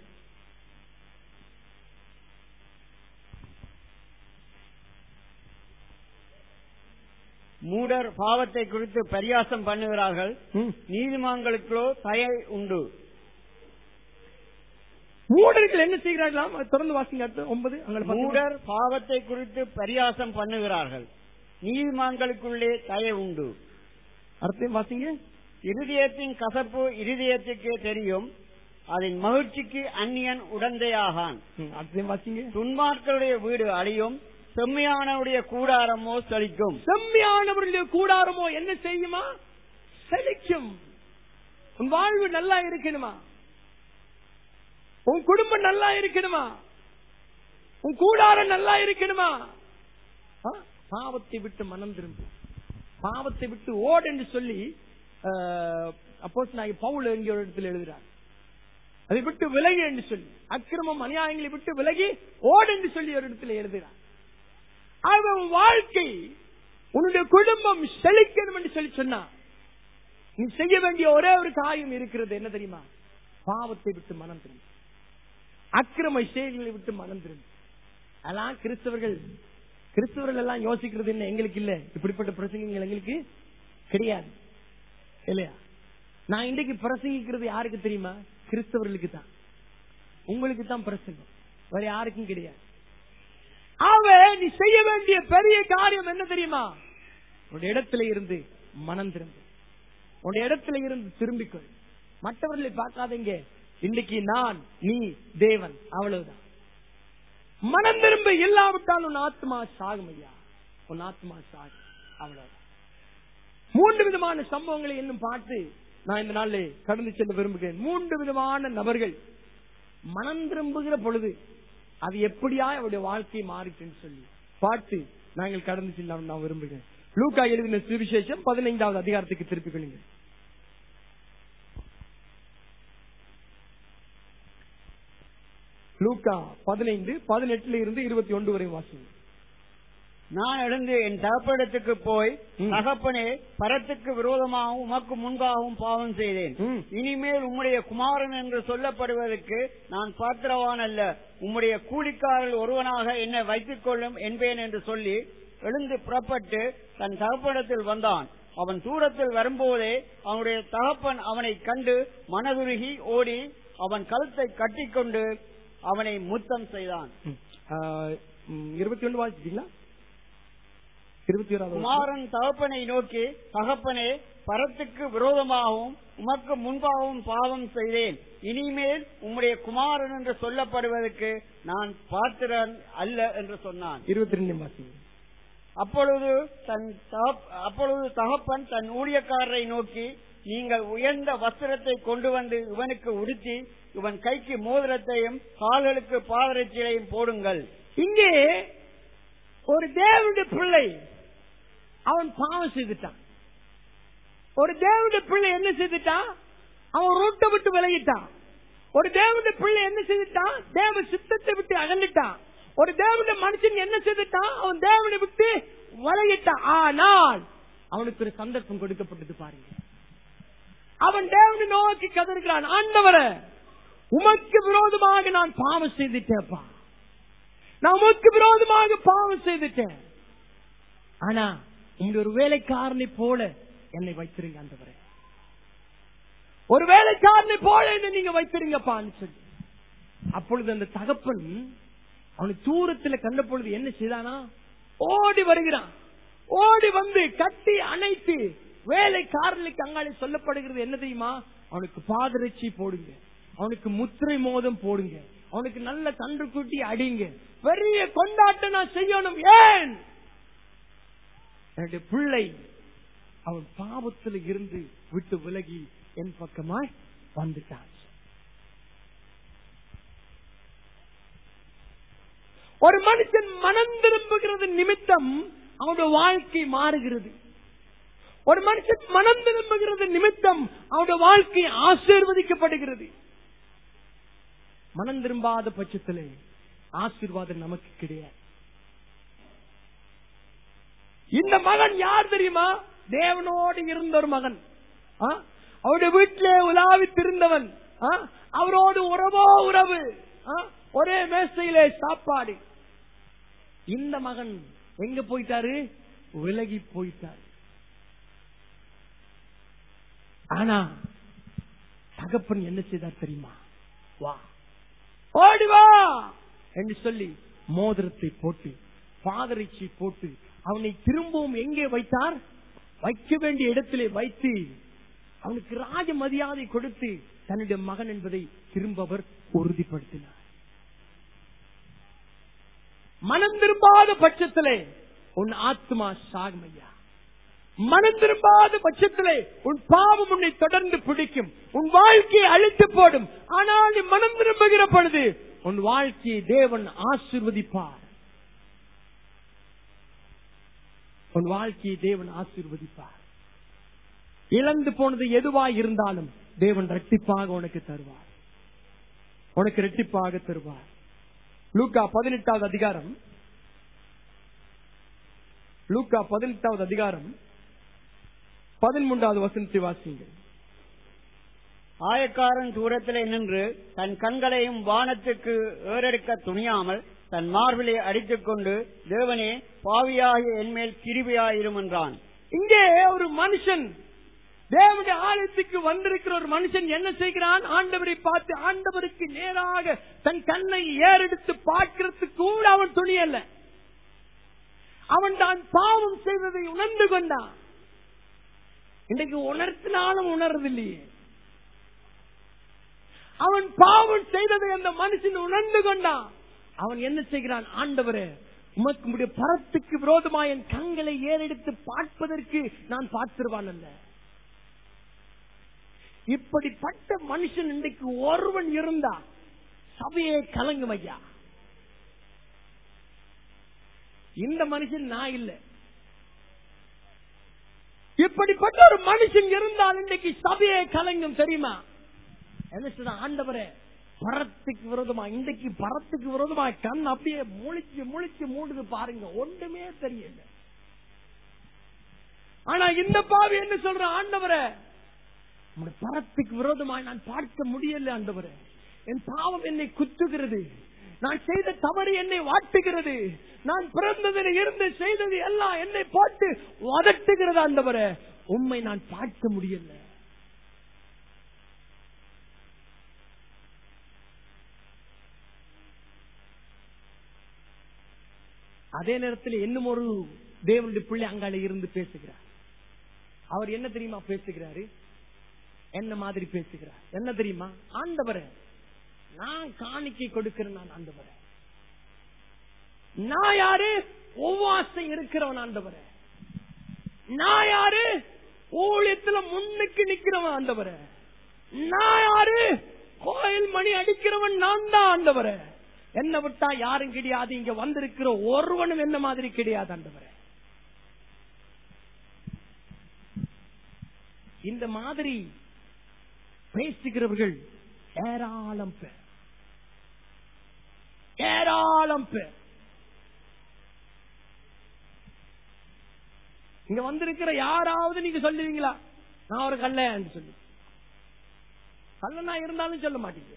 Speaker 2: மூடர் பாவத்தை குறித்து பரியாசம் பண்ணுகிறார்கள்
Speaker 1: ம்.
Speaker 2: நீதிமான்களுக்கோ தயை உண்டு
Speaker 1: மூடர்கள் என்ன செய்கிறார்களாம் அது தொடர்ந்து வாசிங்க அடுத்து ஒன்பது அங்கே பாத்தீங்கன்னா.
Speaker 2: மூடர் பாவத்தை குறித்து பரியாசம் பண்ணுகிறார்கள் நீதிமான்களுக்குள்ளே தயை உண்டு
Speaker 1: அடுத்து வாசிங்க
Speaker 2: இருதயத்தின் கசப்பு இருதயத்துக்கே தெரியும் அதன் மகிழ்ச்சிக்கு அந்நியன் உடந்தையாகான்
Speaker 1: ம், அடுத்து வாசிங்க
Speaker 2: துன்மார்களுடைய வீடு அழியும் செம்மையானவருடைய கூடாரமோ செழிக்கும்
Speaker 1: செம்மையானவர்களுடைய கூடாரமோ என்ன செய்யுமா செழிக்கும் உன் வாழ்வு நல்லா இருக்கணுமா உன் குடும்பம் நல்லா இருக்கணுமா உன் கூடாரம் நல்லா இருக்கணுமா ஆ? பாவத்தை விட்டு மனம் திரும்பு பாவத்தை விட்டு ஓடு என்று சொல்லி அப்போ நான் பவுல் என்கிற ஒரு இடத்தில் எழுதுறார் அதை விட்டு விலகி என்று சொல்லி அக்கிரமம் அநியாயங்களை விட்டு விலகி ஓடு என்று சொல்லி ஒரு இடத்தில் எழுதுகிறார் அவன் வாழ்க்கை உன்னுடைய குடும்பம் செழிக்கணும் என்று சொல்லி சொன்னா நீ செய்ய வேண்டிய ஒரே ஒரு காரியம் இருக்கிறது என்ன தெரியுமா பாவத்தை விட்டு மனம் திரும்பு அக்கிரம செயல்களை விட்டு மனம் திரும்பு அதெல்லாம் கிறிஸ்தவர்கள் கிறிஸ்தவர்கள் எல்லாம் யோசிக்கிறது என்ன எங்களுக்கு இல்ல இப்படிப்பட்ட பிரசங்கங்கள் எங்களுக்கு கிடையாது இல்லையா நான் இன்றைக்கு பிரசங்கிக்கிறது யாருக்கு தெரியுமா கிறிஸ்தவர்களுக்கு தான் உங்களுக்கு தான் பிரசங்கம் வேற யாருக்கும் கிடையாது அவன் நீ செய்ய வேண்டிய பெரிய காரியம் என்ன தெரியுமா உன்னுடைய இடத்துல இருந்து மனம் திரும்பு உன்னுடைய இடத்துல இருந்து திரும்பிக்கொள் மற்றவர்களை பார்க்காதீங்க இன்னைக்கு நான் நீ தேவன் அவ்வளவுதான் மனம் திரும்ப இல்லாவிட்டால் உன் ஆத்மா சாகும் ஐயா உன் ஆத்மா சாகும் அவ்வளவுதான் மூன்று விதமான சம்பவங்களை இன்னும் பார்த்து நான் இந்த நாளில் கடந்து செல்ல விரும்புகிறேன் மூன்று விதமான நபர்கள் மனம் திரும்புகிற பொழுது அது எப்படியா அவருடைய வாழ்க்கை மாறிட்டுன்னு சொல்லி பார்த்து நாங்கள் கடந்து செல்ல நான் விரும்புகிறேன் லூக்கா எழுதின சுவிசேஷம் பதினைந்தாவது அதிகாரத்துக்கு திருப்பிக் கொள்ளுங்கள் லூக்கா பதினைந்து பதினெட்டுல இருந்து இருபத்தி ஒன்று வரை வாசிங்க
Speaker 2: நான் எழுந்து என் தகப்படத்துக்கு போய்
Speaker 1: ம்.
Speaker 2: தகப்பனே பரத்துக்கு விரோதமாகவும் உமக்கு முன்பாகவும் பாவம் செய்தேன்
Speaker 1: ம்.
Speaker 2: இனிமேல் உம்முடைய குமாரன் என்று சொல்லப்படுவதற்கு நான் பாத்திரவான் அல்ல உம்முடைய கூலிக்காரர் ஒருவனாக என்னை வைத்துக் கொள்ளும் என்பேன் என்று சொல்லி எழுந்து புறப்பட்டு தன் தகப்படத்தில் வந்தான் அவன் தூரத்தில் வரும்போதே அவனுடைய தகப்பன் அவனை கண்டு மனதுருகி ஓடி அவன் கழுத்தை கட்டிக்கொண்டு அவனை முத்தம் செய்தான்
Speaker 1: ம். ஆ, ம், இருபத்தி ஒன்று வாசிச்சீங்களா இருபத்தி ஓராவது வசனம்.
Speaker 2: குமாரன் தகப்பனை நோக்கி தகப்பனே பரத்துக்கு விரோதமாகவும் உமக்கு முன்பாகவும் பாவம் செய்தேன் இனிமேல் உம்முடைய குமாரன் என்று சொல்லப்படுவதற்கு நான் பாத்திரன் அல்ல என்று சொன்னான்
Speaker 1: இருபத்தி ரெண்டு வாசிங்க
Speaker 2: அப்பொழுது தன் தகப்- அப்பொழுது தகப்பன் தன் ஊழியக்காரரை நோக்கி நீங்கள் உயர்ந்த வஸ்திரத்தை கொண்டு வந்து இவனுக்கு உடுத்தி இவன் கைக்கு மோதிரத்தையும் கால்களுக்கு பாதரட்சியையும் போடுங்கள்
Speaker 1: இங்கே ஒரு தேவனுடைய பிள்ளை அவன் பாவம் செய்துட்டான் ஒரு தேவனுடைய பிள்ளை என்ன செய்துட்டான் அவன் ரூட்டை விட்டு விலகிட்டான் ஒரு தேவனுடைய பிள்ளை என்ன செய்துட்டான் தேவ சித்தத்தை விட்டு அகலிட்டான் ஒரு தேவனுடைய மனுஷன் என்ன செய்துட்டான் அவன் தேவனை விட்டு விலகிட்டான் ஆனால் அவனுக்கு ஒரு சந்தர்ப்பம் கொடுக்கப்பட்டது பாருங்க அவன் தேவனை நோக்கி கதறுகிறான் ஆண்டவரே உமக்கு விரோதமாக நான் பாவம் செய்துட்டேப்பா நான் உமக்கு விரோதமாக பாவம் செய்துட்டேன் ஆனா உங்களுடைய ஒரு வேலைக்காரனை போல என்னை வைத்திருங்க ஆண்டவரே ஒரு வேலைக்காரனை போல என்னை நீங்க வைத்திருங்கப்பான்னு சொல்லி அப்பொழுது அந்த தகப்பன் அவனை தூரத்துல கண்ட பொழுது என்ன செய்தானா ஓடி வருகிறான் ஓடி வந்து கட்டி அணைத்து வேலைக்காரனுக்கு அங்காலே சொல்லப்படுகிறது என்ன தெரியுமா அவனுக்கு பாதரட்சி போடுங்க அவனுக்கு முத்திரை மோதம் போடுங்க அவனுக்கு நல்ல கன்று குட்டி அடிங்க பெரிய கொண்டாட்டம் நான் செய்யணும் ஏன் என்னுடைய பிள்ளை அவன் பாவத்தில் இருந்து விட்டு விலகி என் பக்கமாய் வந்துட்டான் ஒரு மனுஷன் மனம் திரும்புகிறது நிமித்தம் அவனுடைய வாழ்க்கை மாறுகிறது ஒரு மனுஷன் மனம் திரும்புகிறது நிமித்தம் அவனுடைய வாழ்க்கை ஆசீர்வதிக்கப்படுகிறது மனம் திரும்பாத பட்சத்திலே ஆசீர்வாதம் நமக்கு கிடையாது இந்த மகன் யார் தெரியுமா தேவனோடு இருந்த ஒரு மகன் ஆ? அவருடைய வீட்டிலே உலாவி திருந்தவன் ஆ? அவரோடு உறவோ உறவு ஆ? ஒரே மேசையிலே சாப்பாடு இந்த மகன் எங்க போயிட்டாரு விலகி போயிட்டாரு ஆனா தகப்பன் என்ன செய்தார் தெரியுமா வா ஓடி வா என்று சொல்லி மோதிரத்தை போட்டு பாதரிச்சி போட்டு அவனை திரும்பவும் எங்கே வைத்தார் வைக்க வேண்டிய இடத்திலே வைத்து அவனுக்கு ராஜ மரியாதை கொடுத்து தன்னுடைய மகன் என்பதை திரும்ப அவர் உறுதிப்படுத்தினார் மனம் திரும்பாத பட்சத்திலே உன் ஆத்மா சாகமையா மனம் திரும்பாத பட்சத்திலே உன் பாவம் உன்னை தொடர்ந்து பிடிக்கும் உன் வாழ்க்கையை அழித்து போடும் ஆனால் நீ மனம் திரும்புகிற பொழுது உன் வாழ்க்கையை தேவன் ஆசிர்வதிப்பார் உன் வாழ்க்கையை தேவன் ஆசீர்வதிப்பார் இழந்து போனது எதுவாய் இருந்தாலும் தேவன் இரட்டிப்பாக உனக்கு தருவார் உனக்கு இரட்டிப்பாக தருவார் லூக்கா பதினெட்டாவது அதிகாரம் லூக்கா பதினெட்டாவது அதிகாரம் பதிமூன்றாவது வசனத்தை வாசிங்கள்
Speaker 2: ஆயக்காரன் தூரத்திலே நின்று தன் கண்களையும் வானத்துக்கு ஏறெடுக்க துணியாமல் தன் மார்பிலை அடித்துக் கொண்டு தேவனே பாவியாகிய என்மேல் கிருபியாயிரும் என்றான்
Speaker 1: இங்கே ஒரு மனுஷன் தேவனுடைய ஆலயத்துக்கு வந்திருக்கிற ஒரு மனுஷன் என்ன செய்கிறான் ஆண்டவரை பார்த்து ஆண்டவருக்கு நேராக தன் கண்ணை ஏறெடுத்து பார்க்கிறதுக்கு கூட அவன் துணியல்ல அவன் தான் பாவம் செய்வதை உணர்ந்து கொண்டான் இன்றைக்கு உணர்த்தினாலும் உணர்றதில்லையே அவன் பாவம் செய்ததை அந்த மனுஷன் உணர்ந்து கொண்டான் அவன் என்ன செய்கிறான் ஆண்டவரே உமக்கு உம்முடைய பரத்துக்கு விரோதமா என் கண்களை ஏறெடுத்து பார்ப்பதற்கு நான் பார்த்திருவான் அல்ல இப்படிப்பட்ட மனுஷன் இன்றைக்கு ஒருவன் இருந்தா சபையே கலங்கும் ஐயா இந்த மனுஷன் நான் இல்ல இப்படிப்பட்ட ஒரு மனுஷன் இருந்தால் இன்றைக்கு சபையே கலங்கும் தெரியுமா என்ன சொல்றான் ஆண்டவரே பரத்துக்கு விரோதமா இன்றைக்கு பரத்துக்கு விரோதமா கண் அப்படியே முழிச்சு முழிச்சு மூடுது பாருங்க ஒன்றுமே தெரியல ஆனா இந்த பாவி என்ன சொல்ற ஆண்டவரே உம்முடைய பரத்துக்கு விரோதமாய் நான் பார்க்க முடியல ஆண்டவரே என் பாவம் என்னை குத்துகிறது நான் செய்த தவறு என்னை வாட்டுகிறது நான் பிறந்ததில் இருந்து செய்தது எல்லாம் என்னை போட்டு வதட்டுகிறது ஆண்டவரே உண்மை நான் பார்க்க முடியல அதே நேரத்தில் இன்னும் ஒரு தேவனுடைய பிள்ளை அங்கால இருந்து பேசுகிறார் அவர் என்ன தெரியுமா பேசுகிறாரு என்ன மாதிரி பேசுகிறார் என்ன தெரியுமா ஆண்டவரே நான் காணிக்கை கொடுக்கிறேன் நான் ஆண்டவரே நான் யாரு உபவாசம் இருக்கிறவன் ஆண்டவரே நான் யாரு ஊழியத்துல முன்னுக்கு நிக்கிறவன் ஆண்டவரே நான் யாரு கோயில் மணி அடிக்கிறவன் நான் தான் ஆண்டவரே என்ன விட்டா யாரும் கிடையாது இங்க வந்திருக்கிற ஒருவனும் என்ன மாதிரி கிடையாது ஆண்டவரே இந்த மாதிரி பேசுகிறவர்கள் ஏராளம் பேர் ஏராளம் பேர் இங்க வந்திருக்கிற யாராவது நீங்க சொல்லுவீங்களா நான் ஒரு கல்லையான்னு சொல்லி கல்லனா இருந்தாலும் சொல்ல மாட்டீங்க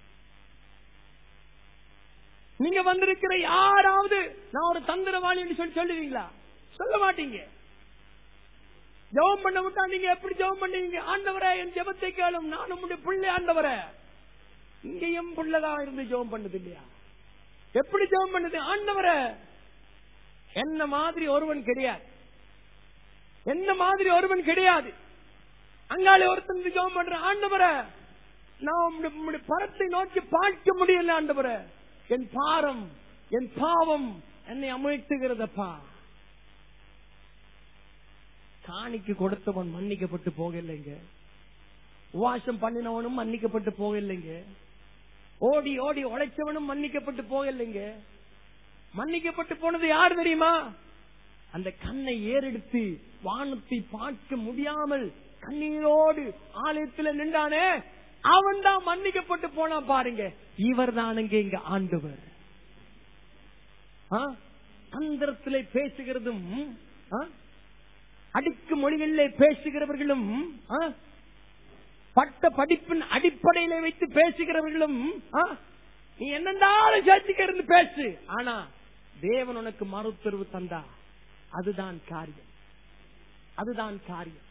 Speaker 1: நீங்க வந்திருக்கிற யாராவது நான் ஒரு தந்திரவாளி சொல்லி சொல்லுவீங்களா சொல்ல மாட்டீங்க ஜெபம் பண்ண விட்டா நீங்க எப்படி ஜெபம் பண்ணுவீங்க ஆண்டவரே என் ஜெபத்தை கேளும் நான் உங்களுடைய பிள்ளை ஆண்டவரே இங்கேயும் பிள்ளைதான் இருந்து ஜெபம் பண்ணது இல்லையா எப்படி ஜெபம் பண்ணது ஆண்டவரே என்ன மாதிரி ஒருவன் கிடையாது என்ன மாதிரி ஒருவன் கிடையாது அங்காலே ஒருத்தன் ஜெபம் பண்ற ஆண்டவரே நான் உம்முடைய- உம்முடைய பரத்தை நோக்கி பார்க்க முடியல ஆண்டவரே என் பாரம் என் பாவம் என்னை அமைத்துகிறதப்பா காணிக்கு கொடுத்தவன் மன்னிக்கப்பட்டு போகலைங்க உவாசம் பண்ணினவனும் மன்னிக்கப்பட்டு போகலைங்க ஓடி ஓடி உழைச்சவனும் மன்னிக்கப்பட்டு போகலைங்க மன்னிக்கப்பட்டு போனது யார் தெரியுமா அந்த கண்ணை ஏறெடுத்து வானத்தை பார்க்க முடியாமல் கண்ணீரோடு ஆலயத்துல நின்றானே அவன் தான் மன்னிக்கப்பட்டு போனா பாருங்க இவர் தானுங்க இங்க ஆண்டவர் ஆ? தந்திரத்திலே பேசுகிறதும் ஆ? அடுக்கு மொழிகளிலே பேசுகிறவர்களும் ஆ? பட்ட படிப்பின் அடிப்படையில வைத்து பேசுகிறவர்களும் ஆ? நீ என்னென்றாலும் சேர்த்துக்க இருந்து பேசு ஆனா தேவன் உனக்கு மறுத்தருவு தந்தா அதுதான் காரியம் அதுதான் காரியம்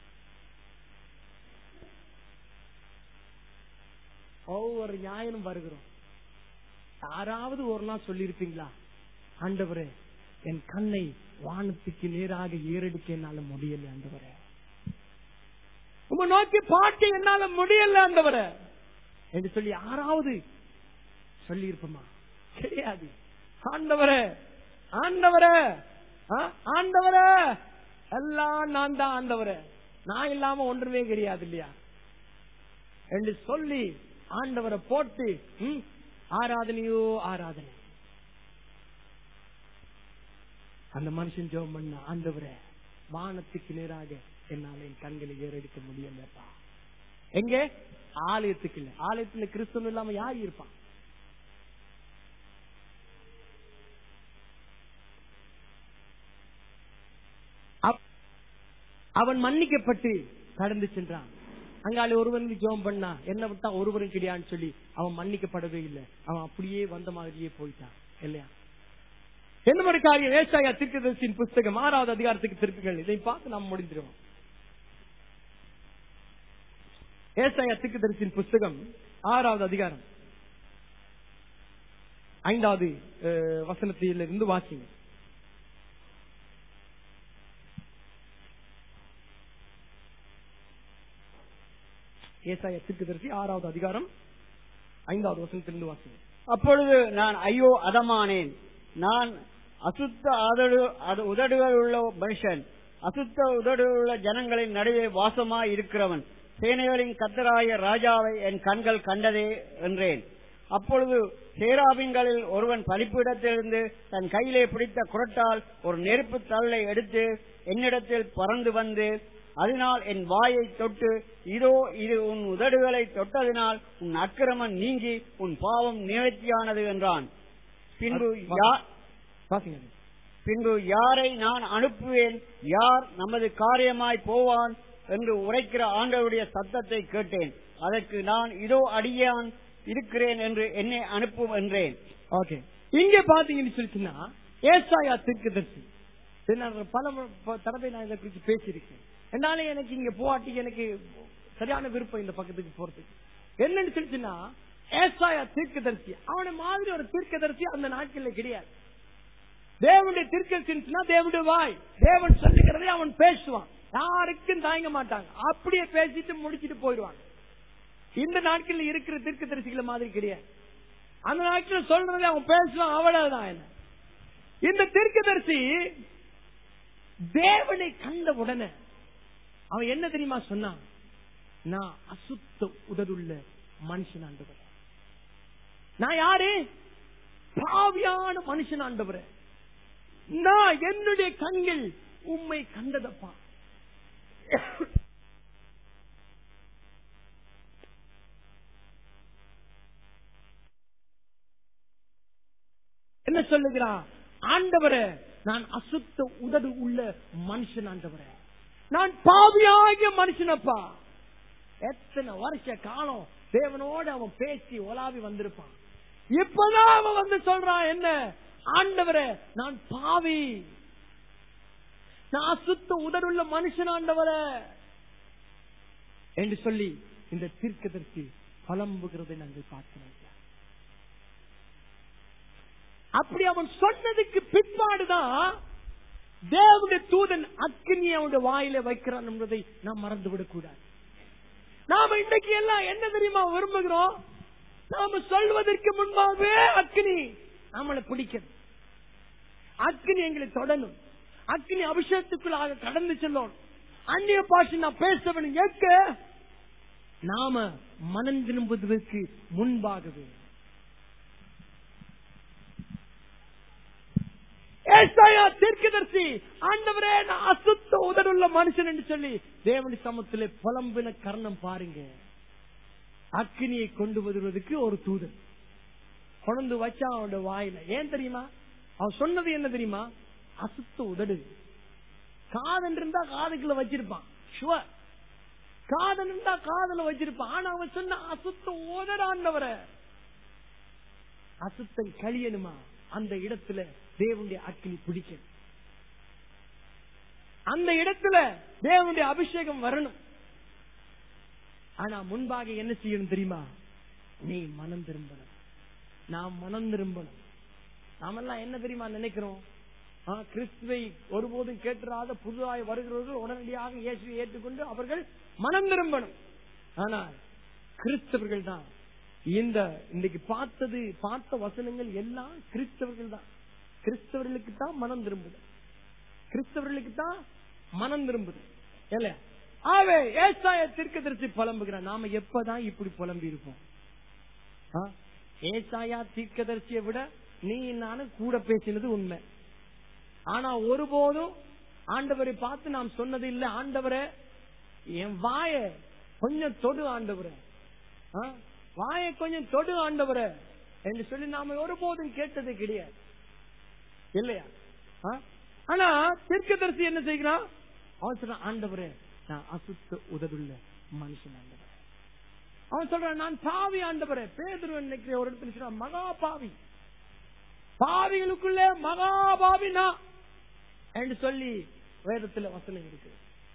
Speaker 1: ஒவ்வொரு ஞாயிறும் வருகிறோம் யாராவது ஒரு நாள் சொல்லியிருப்பீங்களா ஆண்டவரே என் கண்ணை வானத்துக்கு நேராக ஏறெடுக்க என்னால முடியல ஆண்டவரே உங்க நோக்கி பாட்டு என்னால முடியல ஆண்டவரே என்று சொல்லி யாராவது சொல்லி இருப்போமா கிடையாது ஆண்டவரே ஆண்டவரே ஆ? ஆண்டவரே எல்லாம் நான் தான் ஆண்டவரே நான் இல்லாம ஒன்றுமே கிடையாது இல்லையா என்று சொல்லி ஆண்டவரை போட்டு ம், ஆராதனையோ ஆராதனை அந்த மனுஷன் ஜெபம் பண்ண ஆண்டவரே வானத்துக்கு நேராக என்னால என் கண்களை ஏறெடுக்க முடியலப்பா எங்க ஆலயத்துக்கு இல்ல ஆலயத்துல கிறிஸ்தவம் இல்லாம யார் இருப்பான் அப்- அவன் மன்னிக்கப்பட்டு கடந்து சென்றான் அங்காலே ஒருவன் ஜெபம் பண்ணா என்ன விட்டா ஒருவரும் கிடையான்னு சொல்லி அவன் மன்னிக்கப்படவே இல்லை அவன் அப்படியே வந்த மாதிரியே போயிட்டான் இல்லையா என்ன மாதிரி காரியம் ஏசாயா தீர்க்கதரிசியின் புஸ்தகம் ஆறாவது அதிகாரத்துக்கு திருப்புகள் இதை பார்த்து நாம் முடிஞ்சிருவோம் ஏசாயா தீர்க்கதரிசியின் புஸ்தகம் ஆறாவது அதிகாரம் ஐந்தாவது அஹ், வசனத்திலிருந்து வாசிங்க ஏசாயா தீர்க்கதரிசி ஆறாவது அதிகாரம் ஐந்தாவது வசனத்திலிருந்து வாசிங்க
Speaker 2: அப்பொழுது நான் ஐயோ அதமானேன் நான் அசுத்த அதடு அது- உதடுகள் உள்ள மனுஷன் அசுத்த உதடுகள் உள்ள ஜனங்களின் நடுவே வாசமாய் இருக்கிறவன் சேனைகளின் கத்தராய ராஜாவை என் கண்கள் கண்டதே என்றேன் அப்பொழுது சேராபின்களில் ஒருவன் பலிப்பிடத்திலிருந்து தன் கையிலே பிடித்த குரட்டால் ஒரு நெருப்பு தள்ளை எடுத்து என்னிடத்தில் பறந்து வந்து அதனால் என் வாயை தொட்டு இதோ இது உன் உதடுகளை தொட்டதினால் உன் அக்கிரமம் நீங்கி உன் பாவம் நிவர்த்தியானது என்றான் பின்பு யா-
Speaker 1: வாசிங்க
Speaker 2: பின்பு யாரை நான் அனுப்புவேன் யார் நமது காரியமாய் போவான் என்று உரைக்கிற ஆண்டவருடைய சத்தத்தை கேட்டேன் அதற்கு நான் இதோ அடியான் இருக்கிறேன் என்று என்னை அனுப்பும் என்றேன்
Speaker 1: ஓகே இங்க பாத்தீங்கன்னு சொல்லிச்சுன்னா ஏசாயா தீர்க்கதரிசி இது நான் பல மு- ப- தடவை நான் இதை குறித்து பேசியிருக்கேன் என்னால எனக்கு இங்க போகாட்டி எனக்கு சரியான விருப்பம் இந்த பக்கத்துக்கு போறதுக்கு என்னன்னு சொல்லிச்சுன்னா ஏசாயா தீர்க்கதரிசி அவனை மாதிரி ஒரு தீர்க்கதரிசி அந்த நாட்கள்ல கிடையாது தேவனுடைய தீர்க்கதரிசினா தேவனுடைய வாய் தேவன் சொல்லுகிறதை அவன் பேசுவான் யாருக்கும் தாங்க மாட்டாங்க அப்படியே பேசிட்டு முடிச்சிட்டு போயிடுவாங்க இந்த நாட்கள்ல இருக்கிற தீர்க்கதரிசிகளை மாதிரி கிடையாது அந்த நாட்கள் சொல்றதை அவன் பேசுவான் அவ்வளவுதான் என்ன இந்த தீர்க்கதரிசி தேவனை கண்ட உடனே அவன் என்ன தெரியுமா சொன்னான் நான் அசுத்த உதடுள்ள மனுஷன் ஆண்டவர் நான் யாரு பாவியான மனுஷன் ஆண்டவர் நான் என்னுடைய கண்கள் உம்மை கண்டதப்பா என்ன சொல்லுகிறான் ஆண்டவரே நான் அசுத்த உதடு உள்ள மனுஷன் ஆண்டவரே நான் பாவியாகிய மனுஷனப்பா எத்தனை வருஷ காலம் தேவனோடு அவன் பேசி ஒலாவி வந்திருப்பான் இப்பதான் அவன் வந்து சொல்றான் என்ன ஆண்டவரே நான் பாவி நான் அசுத்த உதடுள்ள மனுஷன் ஆண்டவரே என்று சொல்லி இந்த தீர்க்கதற்கு பலம்புகிறதை நாங்கள் பார்க்கிறோம் அப்படி அவன் சொன்னதுக்கு பிற்பாடுதான் தேவனுடைய தூதன் அக்னி அவனுடைய வாயில வைக்கிறான் என்பதை நாம் மறந்து விடக்கூடாது நாம இன்னைக்கு எல்லாம் என்ன தெரியுமா விரும்புகிறோம் நாம சொல்வதற்கு முன்பாகவே அக்னி நம்மளை பிடிக்கணும் அக்னி எங்களை தொடணும் அக்னி அபிஷேகத்துக்குள்ளாக கடந்து செல்லணும் அந்நிய பாஷை நான் பேசவன் கேட்க நாம மனம் திரும்புவதற்கு முன்பாகவே ஏசாயா தீர்க்கதரிசி ஆண்டவரே நான் அசுத்த உதடுள்ள மனுஷன் என்று சொல்லி தேவனி சமத்திலே புலம்பின கர்ணம் பாருங்க அக்கினியை கொண்டு வருவதற்கு ஒரு தூதன் கொண்டு வச்சா அவனோட வாயில ஏன் தெரியுமா அவன் சொன்னது என்ன தெரியுமா அசுத்த உதடு காதன் இருந்தா காதுக்குள்ள வச்சிருப்பான் ஷுவர் காதல் இருந்தா காதல வச்சிருப்பான் ஆனா அவன் சொன்ன அசுத்த உதடாண்டவர அசுத்தம் கழியணுமா அந்த இடத்துல தேவனுடைய அக்கினி பிடிக்கணும் அந்த இடத்துல தேவனுடைய அபிஷேகம் வரணும் ஆனா முன்பாக என்ன செய்யணும் தெரியுமா நீ மனம் திரும்பணும் நாம் மனம் திரும்பணும் நாமெல்லாம் என்ன தெரியுமா நினைக்கிறோம் ஆ, கிறிஸ்துவை ஒருபோதும் கேட்டுறாத புதுதாய் வருகிறவர்கள் உடனடியாக இயேசுவை ஏற்றுக்கொண்டு அவர்கள் மனம் திரும்பணும் ஆனால் கிறிஸ்தவர்கள் தான் இந்த இன்னைக்கு பார்த்தது பார்த்த வசனங்கள் எல்லாம் கிறிஸ்தவர்கள் தான் கிறிஸ்தவர்களுக்கு தான் மனம் திரும்புது கிறிஸ்தவர்களுக்கு தான் மனம் திரும்புது இல்ல ஆவே ஏசாய தீர்க்கதரிசி புலம்புகிறான் நாம எப்பதான் இப்படி புலம்பி இருப்போம் ஆ? ஏசாயா தீர்க்கதரிசியை விட நீ நானும் கூட பேசினது உண்மை ஆனா ஒருபோதும் ஆண்டவரை பார்த்து நாம் சொன்னது இல்ல ஆண்டவரே என் வாய கொஞ்சம் தொடு ஆண்டவரே ஆ? வாயை கொஞ்சம் தொடு ஆண்டவரே என்று சொல்லி நாம ஒருபோதும் கேட்டது கிடையாது இல்லையா ஆ? ஆனா தீர்க்கதரிசி என்ன செய்கிறான் அவன் சொல்றான் ஆண்டவரே நான் அசுத்த உதடுள்ள மனுஷன் ஆண்டவரே அவன் சொல்றான் நான் பாவி ஆண்டவரே பேதுருவன் நினைக்கிற ஒரு இடத்துல சொல்றான் மகா பாவி பாவிகளுக்குள்ளே மகா பாவி நான் என்று சொல்லி வேதத்துல வசனம் இருக்கு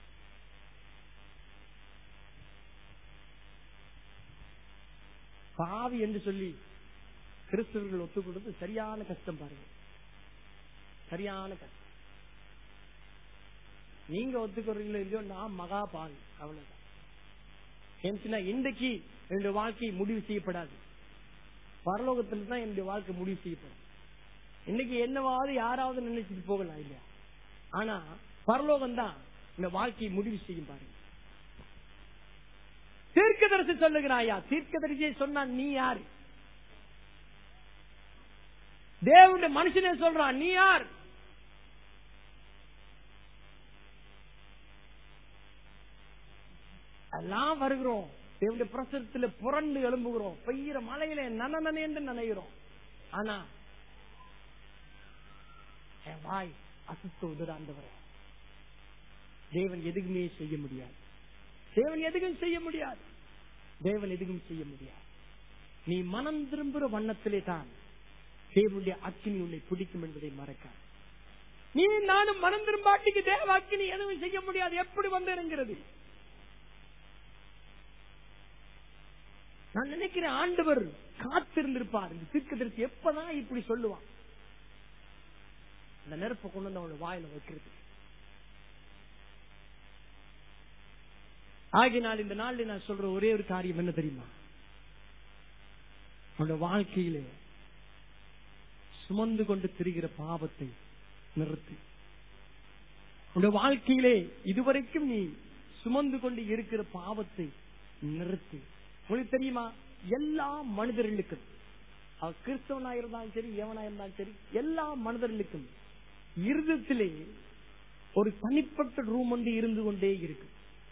Speaker 1: பாவி என்று சொல்லி கிறிஸ்தவர்கள் ஒத்துக் கொடுத்து சரியான கஷ்டம் பாருங்க சரியான கஷ்டம் நீங்க ஒத்துக்கிறீங்களோ இல்லையோ நான் மகா பாவி அவ்வளவுதான் ஏன்னா இன்றைக்கு என்னுடைய வாழ்க்கை முடிவு செய்யப்படாது பரலோகத்துல தான் என்னுடைய வாழ்க்கை முடிவு செய்யப்படும் இன்னைக்கு என்னவாவது யாராவது நினைச்சிட்டு போகலாம் இல்லையா ஆனா பரலோகம் தான் இந்த வாழ்க்கையை முடிவு செய்யும் பாருங்க தீர்க்கதரிசி சொல்லுகிறாயா தீர்க்கதரிசியை சொன்னா நீ யாரு தேவனுடைய மனுஷனே சொல்றான் நீ யார் எல்லாம் வருகிறோம் தேவனுடைய பிரசரத்துல புரண்டு எழும்புகிறோம் பெய்கிற மலையில நன நன என்று நனைகிறோம் ஆனா என் வாய் அசுத்த உதராண்டவரே தேவன் எதுக்குமே செய்ய முடியாது தேவன் எதுக்கும் செய்ய முடியாது தேவன் எதுக்கும் செய்ய முடியாது நீ மனம் திரும்புற வண்ணத்திலே தான் தேவனுடைய அக்கினி உன்னை பிடிக்கும் என்பதை மறக்காது நீ நானும் மனம் திரும்பாட்டிக்கு தேவ அக்கினி எதுவும் செய்ய முடியாது எப்படி வந்து இறங்கிறது நான் நினைக்கிறேன் ஆண்டவர் காத்திருந்திருப்பார் இந்த தீர்க்கதரிசி எப்பதான் இப்படி சொல்லுவான் அந்த நெருப்பை கொண்டு வந்து அவனோட வாயில வைக்கிறது ஆகினால் இந்த நாளில் நான் சொல்ற ஒரே ஒரு காரியம் என்ன தெரியுமா அவனோட வாழ்க்கையிலே சுமந்து கொண்டு திரிகிற பாவத்தை நிறுத்து உன்னுடைய வாழ்க்கையிலே இதுவரைக்கும் நீ சுமந்து கொண்டு இருக்கிற பாவத்தை நிறுத்து உங்களுக்கு தெரியுமா எல்லா மனிதர்களுக்கும் அவர் கிறிஸ்தவனா இருந்தாலும் சரி எவனா இருந்தாலும் சரி எல்லா மனிதர்களுக்கும் இருதத்திலே ஒரு தனிப்பட்ட ரூம் ஒன்று இருந்து கொண்டே இருக்கு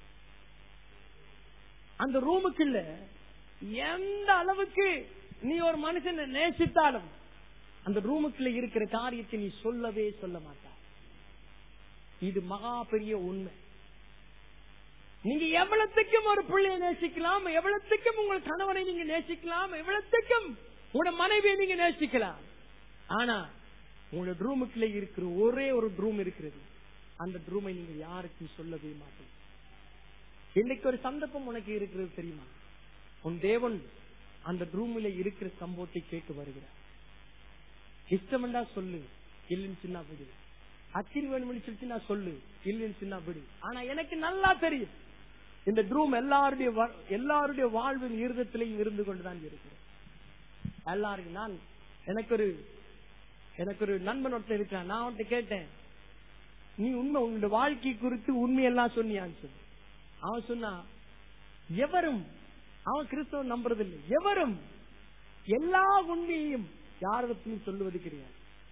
Speaker 1: அந்த ரூமுக்குள்ள எந்த அளவுக்கு நீ ஒரு மனுஷனை நேசித்தாலும் அந்த ரூமுக்குள்ள இருக்கிற காரியத்தை நீ சொல்லவே சொல்ல மாட்டாய் இது மகா பெரிய உண்மை நீங்க எவ்வளத்துக்கும் ஒரு பிள்ளையை நேசிக்கலாம் எவ்வளத்துக்கும் உங்கள் கணவனை நீங்க நேசிக்கலாம் எவ்வளத்துக்கும் உங்களோட மனைவியை நீங்க நேசிக்கலாம் ஆனா உங்களோட ரூமுக்குள்ள இருக்கிற ஒரே ஒரு ரூம் இருக்கிறது அந்த ரூமை நீங்க யாருக்கும் சொல்லவே மாட்டீங்க இன்னைக்கு ஒரு சந்தர்ப்பம் உனக்கு இருக்கிறது தெரியுமா உன் தேவன் அந்த ரூமில் இருக்கிற சம்பவத்தை கேட்டு வருகிறார் இஷ்டமெண்டா சொல்லு இல்லைன்னு சின்ன விடு அக்கிரி வேணும்னு சொல்லிட்டு நான் சொல்லு இல்லைன்னு சின்ன விடு ஆனா எனக்கு நல்லா தெரியும் இந்த ரூம் எல்லாருடைய வா- எல்லாருடைய வாழ்வின் இருதத்திலையும் இருந்து கொண்டுதான் இருக்கிறேன் எல்லாருக்கும் நான் எனக்கு ஒரு எனக்கு ஒரு நண்பன் ஒருத்தன் இருக்கான் நான் அவன்கிட்ட கேட்டேன் நீ உண்மை உன்னோட வாழ்க்கை குறித்து உண்மையெல்லாம் சொன்னியான்னு சொல்லி அவன் சொன்னா எவரும் அவன் கிறிஸ்தவன் நம்புறதில்லை எவரும் எல்லா உண்மையையும் யாரிடத்திலும் சொல்லுவது கிடையாது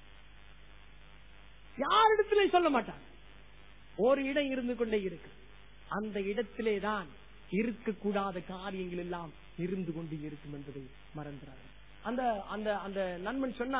Speaker 1: யாரிடத்திலும் சொல்ல மாட்டான் ஒரு இடம் இருந்து கொண்டே இருக்கு அந்த இடத்திலே தான் இருக்கக்கூடாத காரியங்கள் எல்லாம் இருந்து கொண்டு இருக்கும் என்பதை மறந்துறாங்க அந்த அந்த அந்த நண்பன் சொன்னா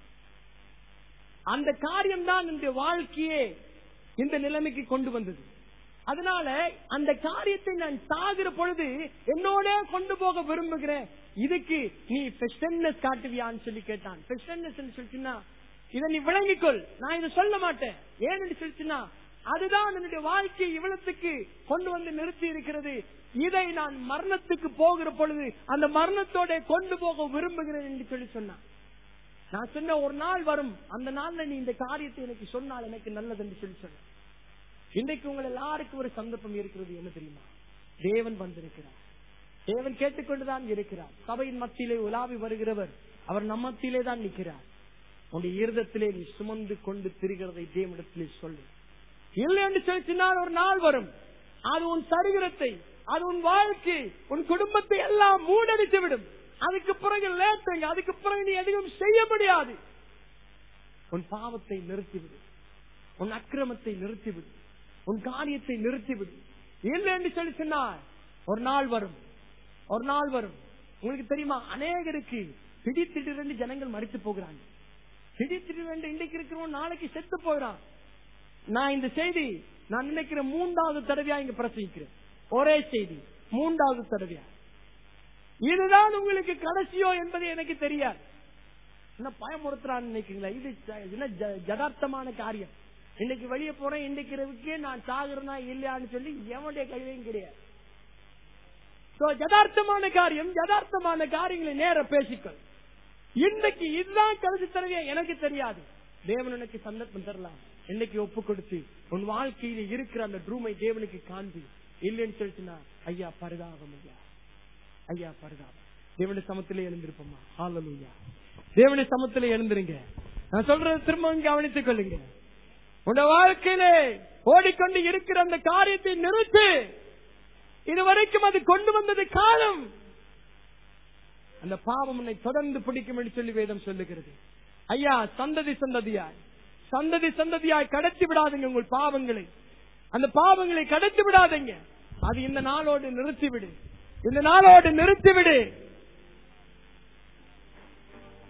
Speaker 1: அந்த காரியம் தான் இந்த வாழ்க்கையே இந்த நிலைமைக்கு கொண்டு வந்தது அதனால அந்த காரியத்தை நான் சாகிற பொழுது என்னோட கொண்டு போக விரும்புகிறேன் இதுக்கு நீ பெஸ்டன்னஸ் காட்டுவியான்னு சொல்லி கேட்டான் பெஸ்டன்னஸ் சொல்லிச்சுன்னா இதை நீ விளங்கிக்கொள் நான் இதை சொல்ல மாட்டேன் ஏன்னு சொல்லிச்சுன்னா அதுதான் என்னுடைய வாழ்க்கை இவ்வளத்துக்கு கொண்டு வந்து நிறுத்தி இருக்கிறது இதை நான் மரணத்துக்கு போகிற பொழுது அந்த மரணத்தோட கொண்டு போக விரும்புகிறேன் என்று சொல்லி சொன்னான் நான் சொன்ன ஒரு நாள் வரும் அந்த நாள்ல நீ இந்த காரியத்தை எனக்கு சொன்னால் எனக்கு நல்லது என்று சொல்லி சொன்ன இன்றைக்கு உங்கள் எல்லாருக்கும் ஒரு சந்தர்ப்பம் இருக்கிறது என்ன தெரியுமா தேவன் வந்திருக்கிறார் தேவன் கேட்டுக்கொண்டுதான் இருக்கிறார் சபையின் மத்தியிலே உலாவி வருகிறவர் அவர் நம்ம மத்தியிலே தான் நிற்கிறார் உன்னுடைய இருதத்திலே நீ சுமந்து கொண்டு திரிகிறதை தேவனிடத்திலே சொல்லு இல்லை என்று சொல்லினால் ஒரு நாள் வரும் அது உன் சரீரத்தை அது உன் வாழ்க்கை உன் குடும்பத்தை எல்லாம் மூடடித்து விடும் அதுக்கு பிறகு லேட்டுங்க அதுக்கு பிறகு நீ எதுவும் செய்ய முடியாது உன் பாவத்தை நிறுத்திவிடு உன் அக்கிரமத்தை நிறுத்திவிடு உன் காரியத்தை நிறுத்திவிடு இல்லை என்று சொல்லி சொன்னால் ஒரு நாள் வரும் ஒரு நாள் வரும் உங்களுக்கு தெரியுமா அநேகருக்கு திடீர் திடீரென்று ஜனங்கள் மறித்து போகிறாங்க திடீர் திடீரென்று இன்றைக்கு இருக்கிறவன் நாளைக்கு செத்து போகிறான் நான் இந்த செய்தி நான் நினைக்கிற மூன்றாவது தடவையா இங்க பிரசங்கிக்கிறேன் ஒரே செய்தி மூன்றாவது தடவையா இதுதான் உங்களுக்கு கடைசியோ என்பது எனக்கு தெரியாது என்ன பயமுறுத்துறான்னு நினைக்கிறீங்களா இது ஜ- என்ன ஜ- ஜதார்த்தமான காரியம் இன்னைக்கு வெளியே போறேன் இன்னைக்கு இரவுக்கே நான் சாகுறேனா இல்லையான்னு சொல்லி எவனுடைய கையிலையும் கிடையாது So, யதார்த்தமான காரியம் யதார்த்தமான காரியங்களை நேர பேசிக்கொள் இன்னைக்கு இதுதான் கருத்து தரவே எனக்கு தெரியாது தேவன் எனக்கு சந்தர்ப்பம் தரலாம் இன்னைக்கு ஒப்பு கொடுத்து உன் வாழ்க்கையில இருக்கிற அந்த ட்ரூமை தேவனுக்கு காண்பி இல்லைன்னு சொல்லிட்டுனா ஐயா பரிதாபம் ஐயா ஐயா பரிதாபம் தேவனுடைய சமத்திலே எழுந்திருப்போமா ஹalleluya தேவனுடைய சமத்திலே எழுந்திருங்க நான் சொல்றது திரும்பவும் கவனித்துக் கொள்ளுங்க உங்க வாழ்க்கையிலே ஓடிக்கொண்டு இருக்கிற அந்த காரியத்தை நிறுத்து இதுவரைக்கும் அது கொண்டு வந்தது காலம் அந்த பாவம் உன்னை தொடர்ந்து பிடிக்கும் என்று சொல்லி வேதம் சொல்லுகிறது ஐயா சந்ததி சந்ததியாய் சந்ததி சந்ததியாய் கடத்தி விடாதீங்க உங்கள் பாவங்களை அந்த பாவங்களை கடத்தி விடாதீங்க அது இந்த நாளோடு நிறுத்திவிடு இந்த நாளோடு நிறுத்திவிடு